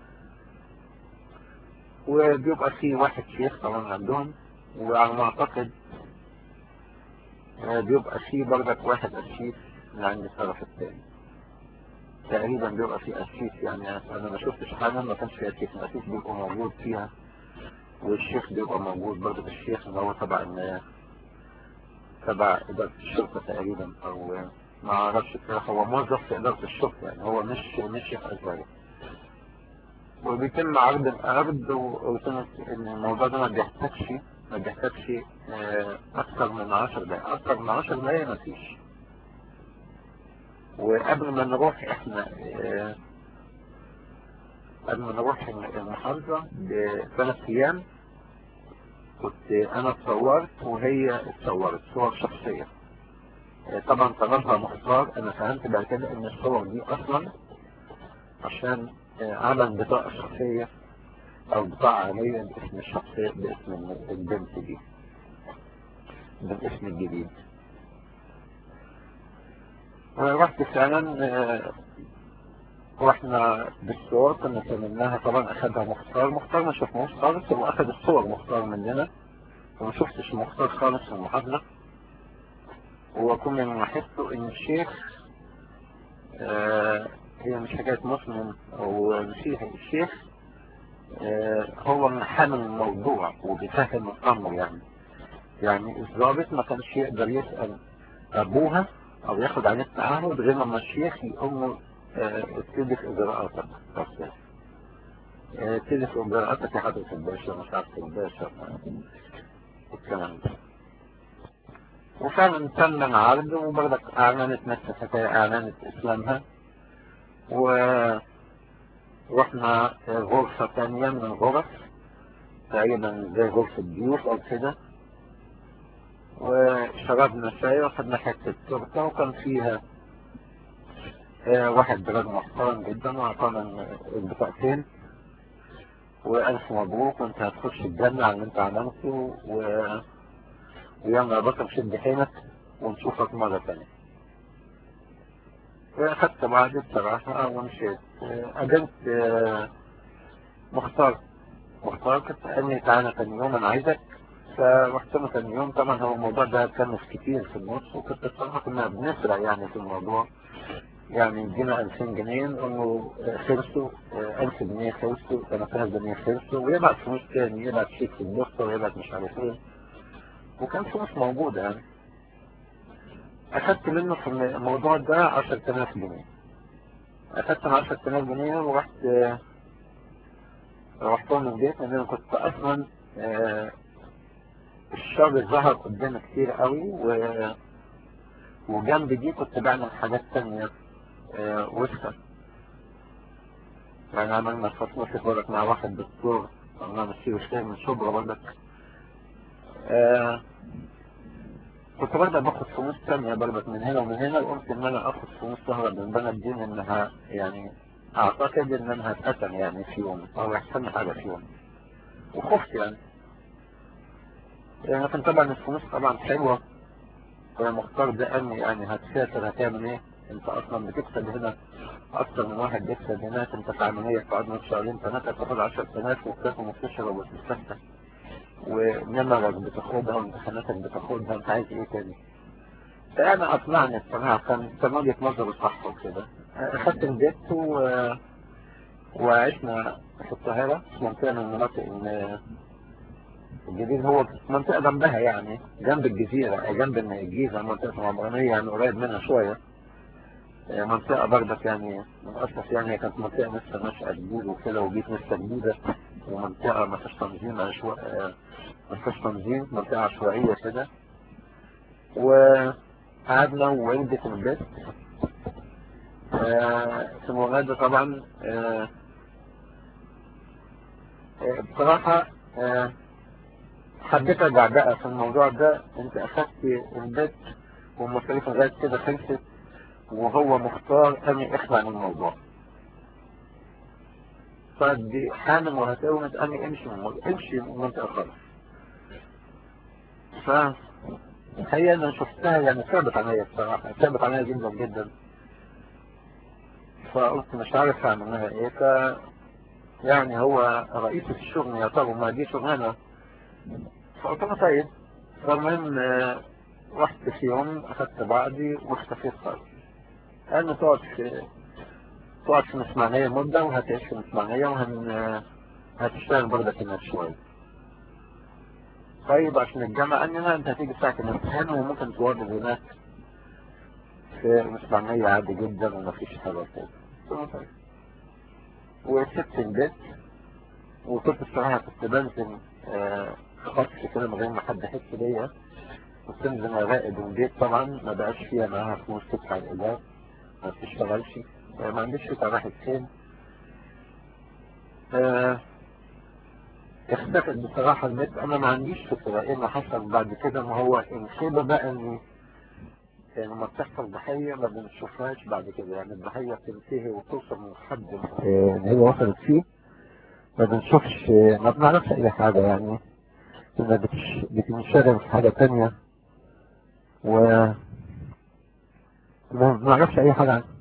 Speaker 1: وبيبقى في واحد شيخ طبعا عندهم وعلى ما اعتقد آه، بيبقى في برضك واحد قسيس من عند الطرف الثاني تقريبا بيبقى في قسيس يعني انا ما شفتش حاجه ما كانش في قسيس القسيس بيبقى موجود فيها والشيخ بيبقى موجود برضه الشيخ اللي هو تبع ال- تبع إدارة الشرطة تقريبا أو ما أعرفش بصراحة هو موظف في إدارة الشرطة يعني هو مش مش شيخ أزهري وبيتم عرض الأرض وكانت إن الموضوع ده ما بيحتاجش ما بيحتاجش آه، أكثر من 10 دقايق أكثر من 10 دقايق مفيش وقبل ما نروح إحنا آه، قبل ما نروح المحافظة بثلاث أيام كنت أنا اتصورت وهي اتصورت صور شخصية آه، طبعا طلبها مختار أنا فهمت بعد كده إن الصور دي أصلا عشان آه، عمل بطاقة شخصية أو بطاقة عالية باسم الشخصية باسم البنت دي بالاسم الجديد ورحت فعلا آه، واحنا بالصور كنا سلمناها طبعا اخدها مختار مختار ما شفناهوش خالص هو اخد الصور مختار مننا وما شفتش مختار خالص في المحاضرة وكنا نحسه ان الشيخ آه هي مش حكاية مسلم او مسيحي الشيخ آه هو من حامل الموضوع وبيفهم الامر يعني يعني الضابط ما كانش يقدر يسأل ابوها او ياخد عليه التعهد غير لما الشيخ يقول له آه، ابتدي في اجراءاتك بس آه، ابتدي في اجراءاتك يا حضرة الباشا مش عارف الباشا الكلام ده وفعلا تم العرض وبرضك اعلنت نفس الحكاية اعلنت اسلامها و رحنا غرفة تانية من الغرف تقريبا زي غرفة ضيوف او كده وشربنا شاي وخدنا حتة تورتة وكان فيها آه، واحد راجل محترم جدا وأعطانا البطاقتين وألف مبروك وأنت هتخش الجنة على اللي أنت عملته و... ويلا يا بطل شد حيلك ونشوفك مرة تانية. وأخدت بعض بصراحة ومشيت آه، قابلت آه، مختار مختار كنت قال لي تعالى تاني يوم أنا عايزك فرحت له تاني يوم طبعا هو الموضوع ده كان كتير في النص وكنت بصراحة كنا بنسرع يعني في الموضوع يعني يدينا 2000 جنيه نقول له خلصوا 1000 جنيه خلصوا 3000 جنيه خلصوا ويبعت فلوس تاني يبعت شيك في البوسطة ويبعت مش عارف ايه وكان فلوس موجودة يعني أخدت منه في الموضوع ده 10000 جنيه أخدت ال 10000 جنيه ورحت رحت من البيت لأن أنا كنت أصلا آه، الشر ظهر قدامي كتير قوي و وجنب دي كنت بعمل حاجات تانية آه، وسخة يعني عملنا فصل في برك مع واحد دكتور عملنا نشيل الشيء من شبرا برضك آه كنت برضه باخد فلوس تانية برضه من هنا ومن هنا وقلت ان انا اخد فلوس تهرب من بلد دي انها يعني اعتقد ان انا هتقتل يعني في يوم او يحصل لي حاجة في يوم وخفت يعني لكن طبعا الفلوس طبعا حلوة مختار ده قال لي يعني هتسافر هتعمل ايه انت اصلا بتكسب هنا اكتر من واحد بيكسب هناك انت في عملية تقعد نص شهرين ثلاثة تاخد 10000 وبتاكل وبتشرب وتستمتع ونمرك بتاخدها وامتحاناتك بتاخدها انت عايز ايه تاني فانا اقنعني الصراحة كان كان وجهة نظري صح وكده اخدت البيت و... وعشنا في القاهرة في منطقة من المناطق ال- الجديد هو منطقة جنبها يعني جنب الجزيرة جنب الجيزة منطقة العمرانية يعني قريب منها شوية منطقة برضك يعني من أسف يعني هي كانت منطقة لسه ناشئة جديد وكده وجيت لسه جديدة ومنطقة ما فيش تنظيم عشوا... ما فيش تنظيم منطقة عشوائية كده وقعدنا وولدت في البيت آه، في الولادة طبعا آه، آه، بصراحة آه، حبيت ارجع بقى في الموضوع ده انت اخدت البيت والمصاريف لغاية كده خلصت وهو مختار اني اخلع من الموضوع فدي حامل وهتولد اني امشي من الموضوع امشي من المنطقة خالص ف الحقيقة انا شفتها يعني ثابت عليا بصراحة ثابت عليا جدا جدا فقلت مش عارف اعمل لها ايه ف يعني هو رئيس الشغل يا ترى ما دي شغلانة فقلت له طيب فالمهم آه، رحت في يوم اخدت بعضي واختفيت خالص قال لي تقعد في تقعد في الإسماعيلية مدة وهتعيش في الإسماعيلية وهن هتشتغل برضك هناك شوية طيب عشان الجامعة قال لي لا انت هتيجي ساعة الامتحان وممكن تواظب هناك في الإسماعيلية عادي جدا ومفيش حاجة كده قلت له طيب وسبت البيت وكنت الصراحة كنت بنزل آه، خطف كده من غير ما حد يحس بيا كنت بنزل اراقب البيت طبعا ما بقاش فيها معاها فلوس تدفع الإيجار ما بتشتغلش آه، ما عنديش فكرة راحت فين آه، اختفت بصراحة البيت انا ما عنديش فكرة ايه اللي حصل بعد كده ما هو الخيبة بقى ان يعني لما بتحصل ضحية ما بنشوفهاش بعد كده يعني الضحية بتنتهي وتوصل من حد آه، اللي هي وصلت فيه ما بنشوفش ما بنعرفش اي حاجة يعني كنا بتش- بتنشغل في حاجة تانية و ما بنعرفش اي حاجة عنها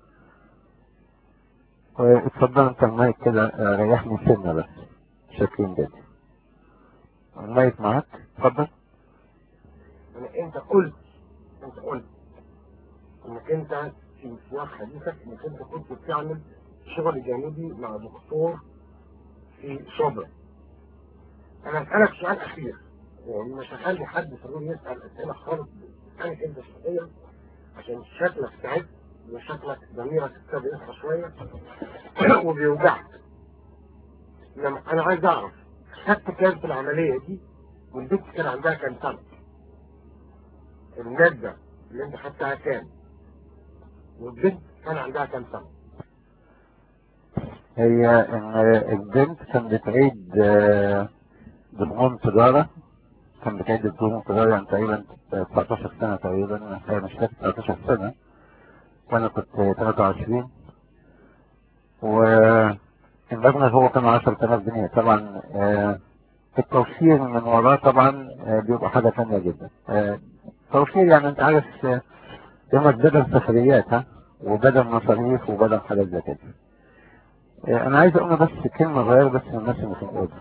Speaker 1: واتفضل انت المايك كده آه، ريحني سنة بس شاكرين جدا المايك معاك اتفضل
Speaker 2: يعني انت قلت انت قلت انك انت في سياق حديثك انك انت كنت بتعمل شغل جانبي مع دكتور في شبرا انا اسالك سؤال اخير يعني مش هخلي حد في الروم يسال اسئله خالص اسالك انت شخصيا عشان شكلك تعبت وشكلك ضميرك ابتدى يصحى شويه وبيوجعك انما انا عايز اعرف خدت كام في العمليه دي والبنت كان عندها كام سنه المادة اللي انت خدتها كام والبنت كان عندها كام سنة
Speaker 1: هي ان البنت كانت بتعيد آه، دبلوم تجارة كان بتعيد دبلوم تجارة يعني تقريبا 19 سنة تقريبا هي مش فاكر 19 سنة وانا كنت 23 والمبلغ هو كان 10000 جنيه طبعا آه، التوفير من وراه طبعا آه، بيبقى حاجة تانية جدا آه، توفير يعني انت عارف آه، يومك بدل سفريات ها وبدل مصاريف وبدل حاجات زي كده آه، انا عايز اقول بس كلمة غير بس من الناس اللي في الأوضة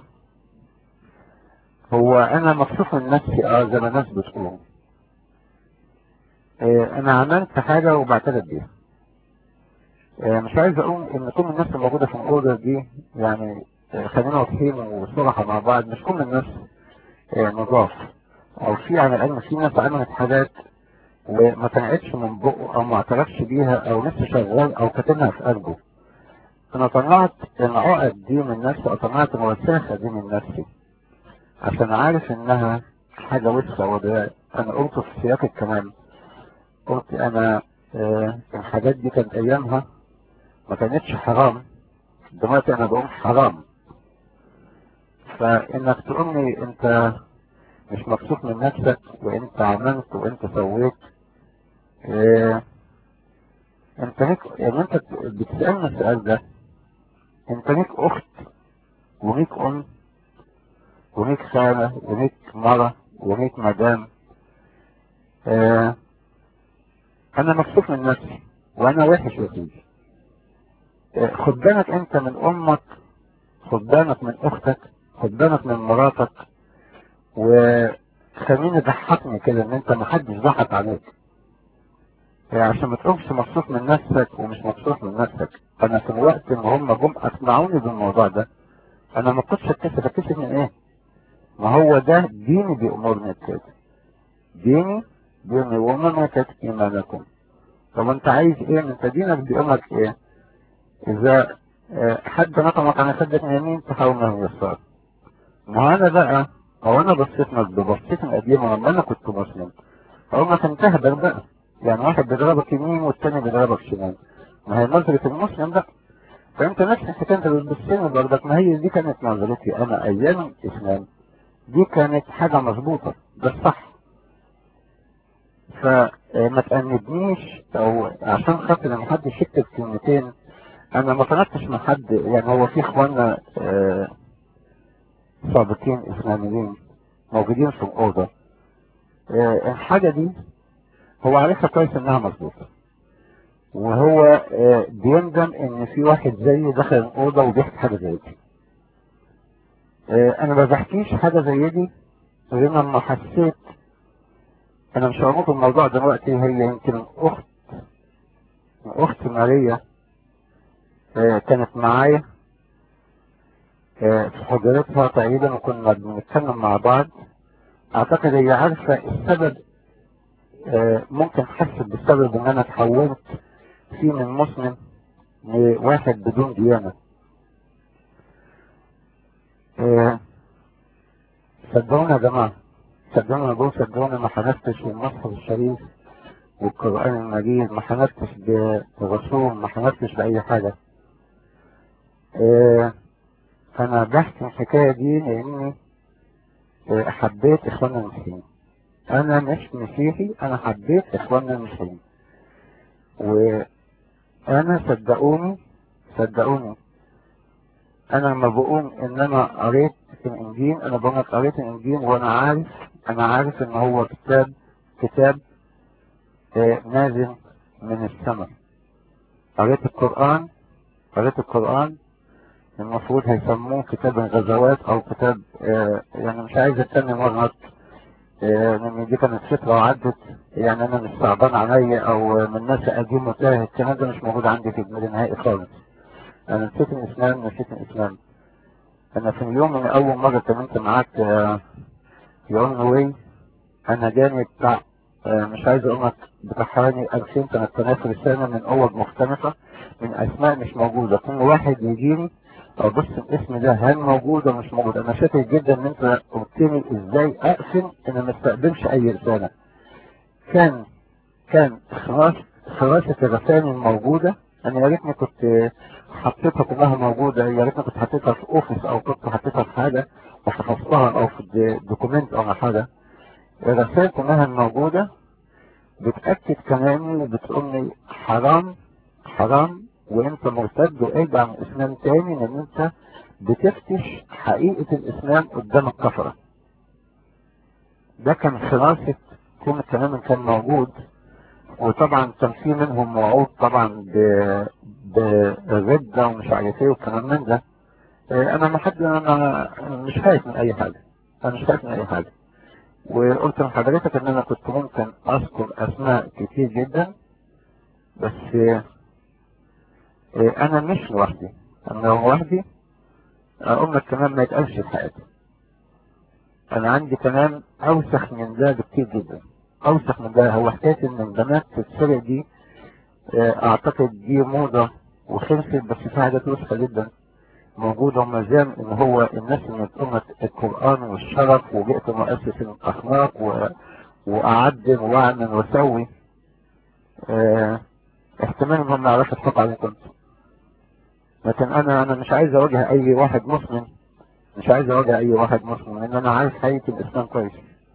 Speaker 1: هو انا مكسوف من نفسي اه زي ما الناس بتقول آه، انا عملت حاجة وبعترف بيها آه، مش عايز اقول ان كل الناس اللي موجودة في الأوضة دي يعني آه، خلينا واضحين وصراحة مع بعض مش كل الناس آه، نضاف او في على الاقل في ناس عملت حاجات وما طلعتش من بقه او ما اعترفش بيها او لسه شغال او كاتمها في قلبه انا طلعت العقد دي من نفسي او طلعت الوساخة دي من نفسي عشان عارف انها حاجة وسخة وده انا قلت في سياق الكلام قلت انا آه الحاجات دي كانت ايامها ما كانتش حرام دلوقتي انا بقول حرام فانك تقول لي انت مش مبسوط من نفسك وانت عملت وانت سويت اه انت ليك يعني انت بتسألنا السؤال ده انت ليك اخت وليك ام وليك خالة وليك مرة وليك مدام اه انا مبسوط من نفسي وانا وحش وحيد اه خد بالك انت من امك خد بالك من اختك خد بالك من مراتك وخليني ضحكني كده ان انت محدش ضحك عليك يعني عشان ما تقومش مبسوط من نفسك ومش مبسوط من نفسك انا في الوقت ان هم جم اقنعوني بالموضوع ده انا ما كنتش اتكسف اتكسف من ايه ما هو ده ديني بيأمرني بكده ديني ديني وما ماتت ايمانكم طب انت عايز ايه انت دينك بيأمرك ايه اذا اه حد نطمك على خدك من يمين تحاول من يسار ما انا بقى هو انا بصيت لك ببصيت من قديمه لما انا كنت مسلم هو ما تنتهبل بقى يعني واحد بيضربك يمين والتاني بيضربك شمال ما هي نظرة المسلم بقى فانت نفس الحكايه انت بتبصني برضك ما هي دي كانت نظرتي انا ايام الاسلام دي كانت حاجة مظبوطة ده الصح فما تأنبنيش او عشان خاطر ان حد يكتب كلمتين انا ما طلبتش من حد يعني هو في اخواننا آه سابقين اسلاميين موجودين في الاوضه آه الحاجه دي هو عارفها كويس انها مظبوطه وهو آه بيندم ان في واحد زيي دخل الاوضه وبيحكي حاجه زي دي انا ما بحكيش حاجه زي دي غير لما حسيت انا مش هربط الموضوع دلوقتي هي يمكن الاخت اخت ماريا كانت معايا في حجرتها تقريبا وكنا بنتكلم مع بعض اعتقد هي عارفة السبب ممكن حست بالسبب ان انا اتحولت فيه من مسلم لواحد بدون ديانة صدقونا يا جماعة صدقونا دول صدقونا ما حنفتش بالمصحف الشريف والقرآن المجيد ما حنفتش بالرسول ما حنفتش بأي حاجة انا بحكي الحكاية دي لاني حبيت اخواننا المسلمين انا مش مسيحي انا حبيت اخواننا المسلمين وانا صدقوني صدقوني انا لما بقول ان انا قريت الانجيل انا بقول قريت الانجيل وانا عارف انا عارف ان هو كتاب كتاب نازل من السماء قريت القرآن قريت القرآن المفروض هيسموه كتاب الغزوات او كتاب آه يعني مش عايز اتكلم مرات آه لان دي كانت فترة وعدت يعني انا مش صعبان عليا او من ناس قديم وتاه الكلام ده مش موجود عندي في دماغي نهائي خالص انا نسيت الاسلام نسيت الاسلام انا في اليوم من اول مرة كلمت معاك آه يوم وي انا جاني بتاع مش عايز اقول لك بتاع حوالي 2000 3000 رسالة من اوض مختلفة من اسماء مش موجودة كل واحد يجيني ابص الاسم ده هل موجود ولا مش موجود انا شاكر جدا ان انت قلت لي ازاي اقفل ان ما استقبلش اي رسالة كان كان خلاص خلاصة الرسائل الموجودة انا يا ريتني كنت حطيتها كلها موجودة يا ريتني كنت حطيتها في اوفيس او كنت حطيتها في حاجة وحفظتها او في دوكومنت او حاجة الرسائل كلها الموجودة بتأكد كلامي وبتقول لي حرام حرام وانت مرتد وارجع من الاسلام تاني لان انت بتفتش حقيقة الاسلام قدام الكفرة ده كان خلاصة كل الكلام اللي كان موجود وطبعا كان في منهم وعود طبعا بالردة ومش عارف ايه والكلام من ده انا ما حد انا مش خايف من اي حاجة انا مش خايف من اي حاجة وقلت لحضرتك ان انا كنت ممكن اذكر اسماء كتير جدا بس انا مش لوحدي انا لو لوحدي اقول لك كمان ما يتقالش في حياتي انا عندي كلام اوسخ من ده بكتير جدا اوسخ من ده هو حكايه ان البنات تتسرق دي اعتقد دي موضه وخلصت بس في حاجات وسخه جدا موجودة وما زال ان هو الناس اللي بتقول القرآن والشرف وجئت مؤسس الاخلاق و... واعدل واعمل واسوي اه... احتمال انهم يعرفوا يضحكوا عليكم لكن انا انا مش عايز اواجه اي واحد مسلم مش عايز اواجه اي واحد مسلم لان انا عارف حقيقة الاسلام كويس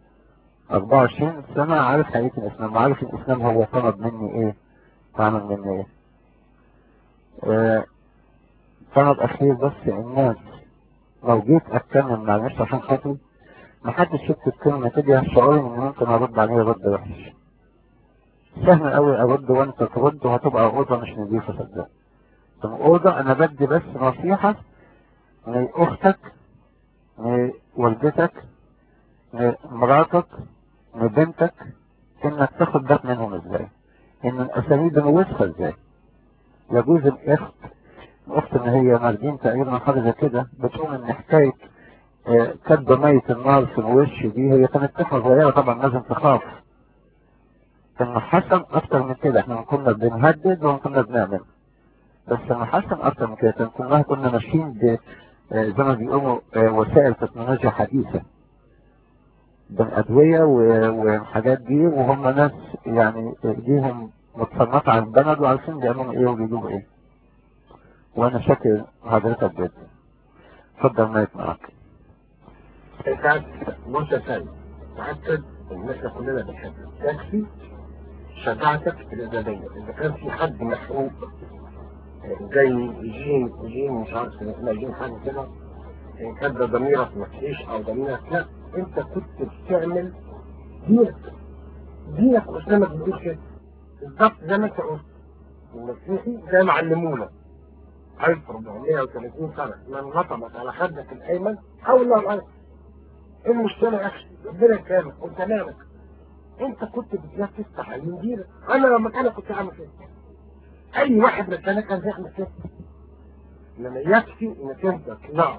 Speaker 1: 24 سنة عارف حقيقة الإسلام وعارف الإسلام هو طلب مني إيه وعمل مني إيه آه، طلب أخير بس الناس لو جيت أتكلم مع الناس عشان خاطري محدش يكتب كلمة كده شعوري إن ممكن أرد عليه رد وحش سهل أوي أرد وأنت ترد وهتبقى أوضة مش نظيفة صدق الأوضة أنا بدي بس نصيحة لأختك لوالدتك لمراتك لبنتك إنك تاخد بالك منهم إزاي إن الأساليب نوسخة إزاي يجوز الأخت الأخت إن هي مردين تقريبا حاجة زي كده بتقول إن حكاية آه، كب مية النار في الوش دي هي كانت طفلة صغيرة طبعا لازم تخاف كان حسن أكتر من كده احنا كنا بنهدد وكنا بنعمل بس انا حسن اكتر من كده كان كلها كنا ماشيين ب آه، زي ما بيقولوا آه، وسائل تكنولوجيا حديثة بالأدوية و- والحاجات دي وهم ناس يعني ايديهم متصنفة عن البلد وعارفين بيعملوا ايه وبيجيبوا ايه وانا شاكر حضرتك جدا اتفضل مايك معاك
Speaker 2: ساعات بص يا سيد تأكد إن إحنا كلنا بنحبك يكفي شجاعتك الإيجابية إذا كان في حد محروق زي يجين يجين مش عارف اسمها يجين حاجة كده إن كان ده ضميرك مفيش أو ضميرك لا أنت كنت بتعمل دينك دينك وإسلامك بيقول كده بالظبط زي ما أنت قلت المسيحي زي ما علمونا 1430 سنة من نطمت على خدك الأيمن حول الله الأرض ايه المشكلة يا أخي ربنا يكرمك وأنت مالك أنت كنت بتروح تفتح الإنجيل أنا لما كان كنت أعمل كده أي واحد مكانك كان بيعمل كده لما يكفي إنك أنت طلعت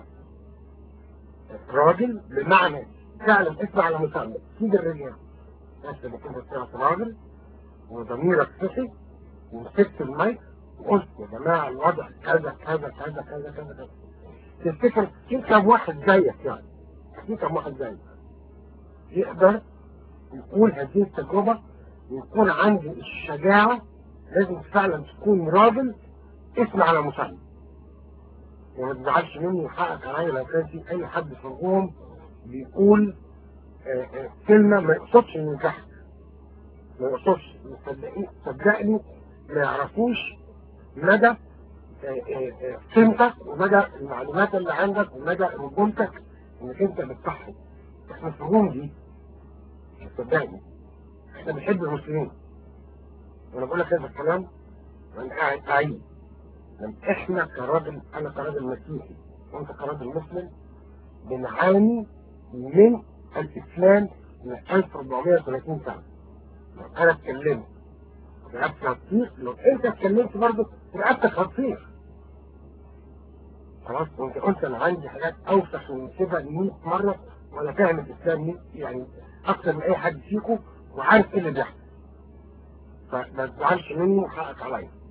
Speaker 2: راجل بمعنى فعلا اسمع على مسمى سيد الرجال بس لما كنت طلعت راجل وضميرك صحي ومسكت المايك وقلت يا جماعة الوضع كذا كذا كذا كذا كذا كذا تفتكر في كم واحد زيك يعني في كم واحد زيك يقدر يقول هذه التجربة ويكون عندي الشجاعة لازم فعلا تكون راجل اسمع على مسمى وما تزعلش مني وحقك عليا لو كان في اي حد في الروم بيقول آه، آه، كلمة ما يقصدش انه ينجحك ما يقصدش صدقني صدقني ما يعرفوش مدى آه، آه، آه، قيمتك ومدى المعلومات اللي عندك ومدى رجولتك انك انت بتصحي احنا في الروم دي صدقني احنا بنحب المسلمين وانا بقول لك هذا الكلام وانا قاعد اعيد لما احنا كراجل انا كراجل مسيحي وانت كراجل مسلم بنعاني من الاسلام من 1430 سنه لو انا اتكلمت رقبتي هتطير لو انت اتكلمت برضه رقبتك هتطير خلاص وانت قلت انا عندي حاجات اوسخ من كده 100 مره وانا فاهم الاسلام 100 يعني اكتر من اي حد فيكم وعارف ايه اللي بيحصل فما تزعلش مني وحقك عليا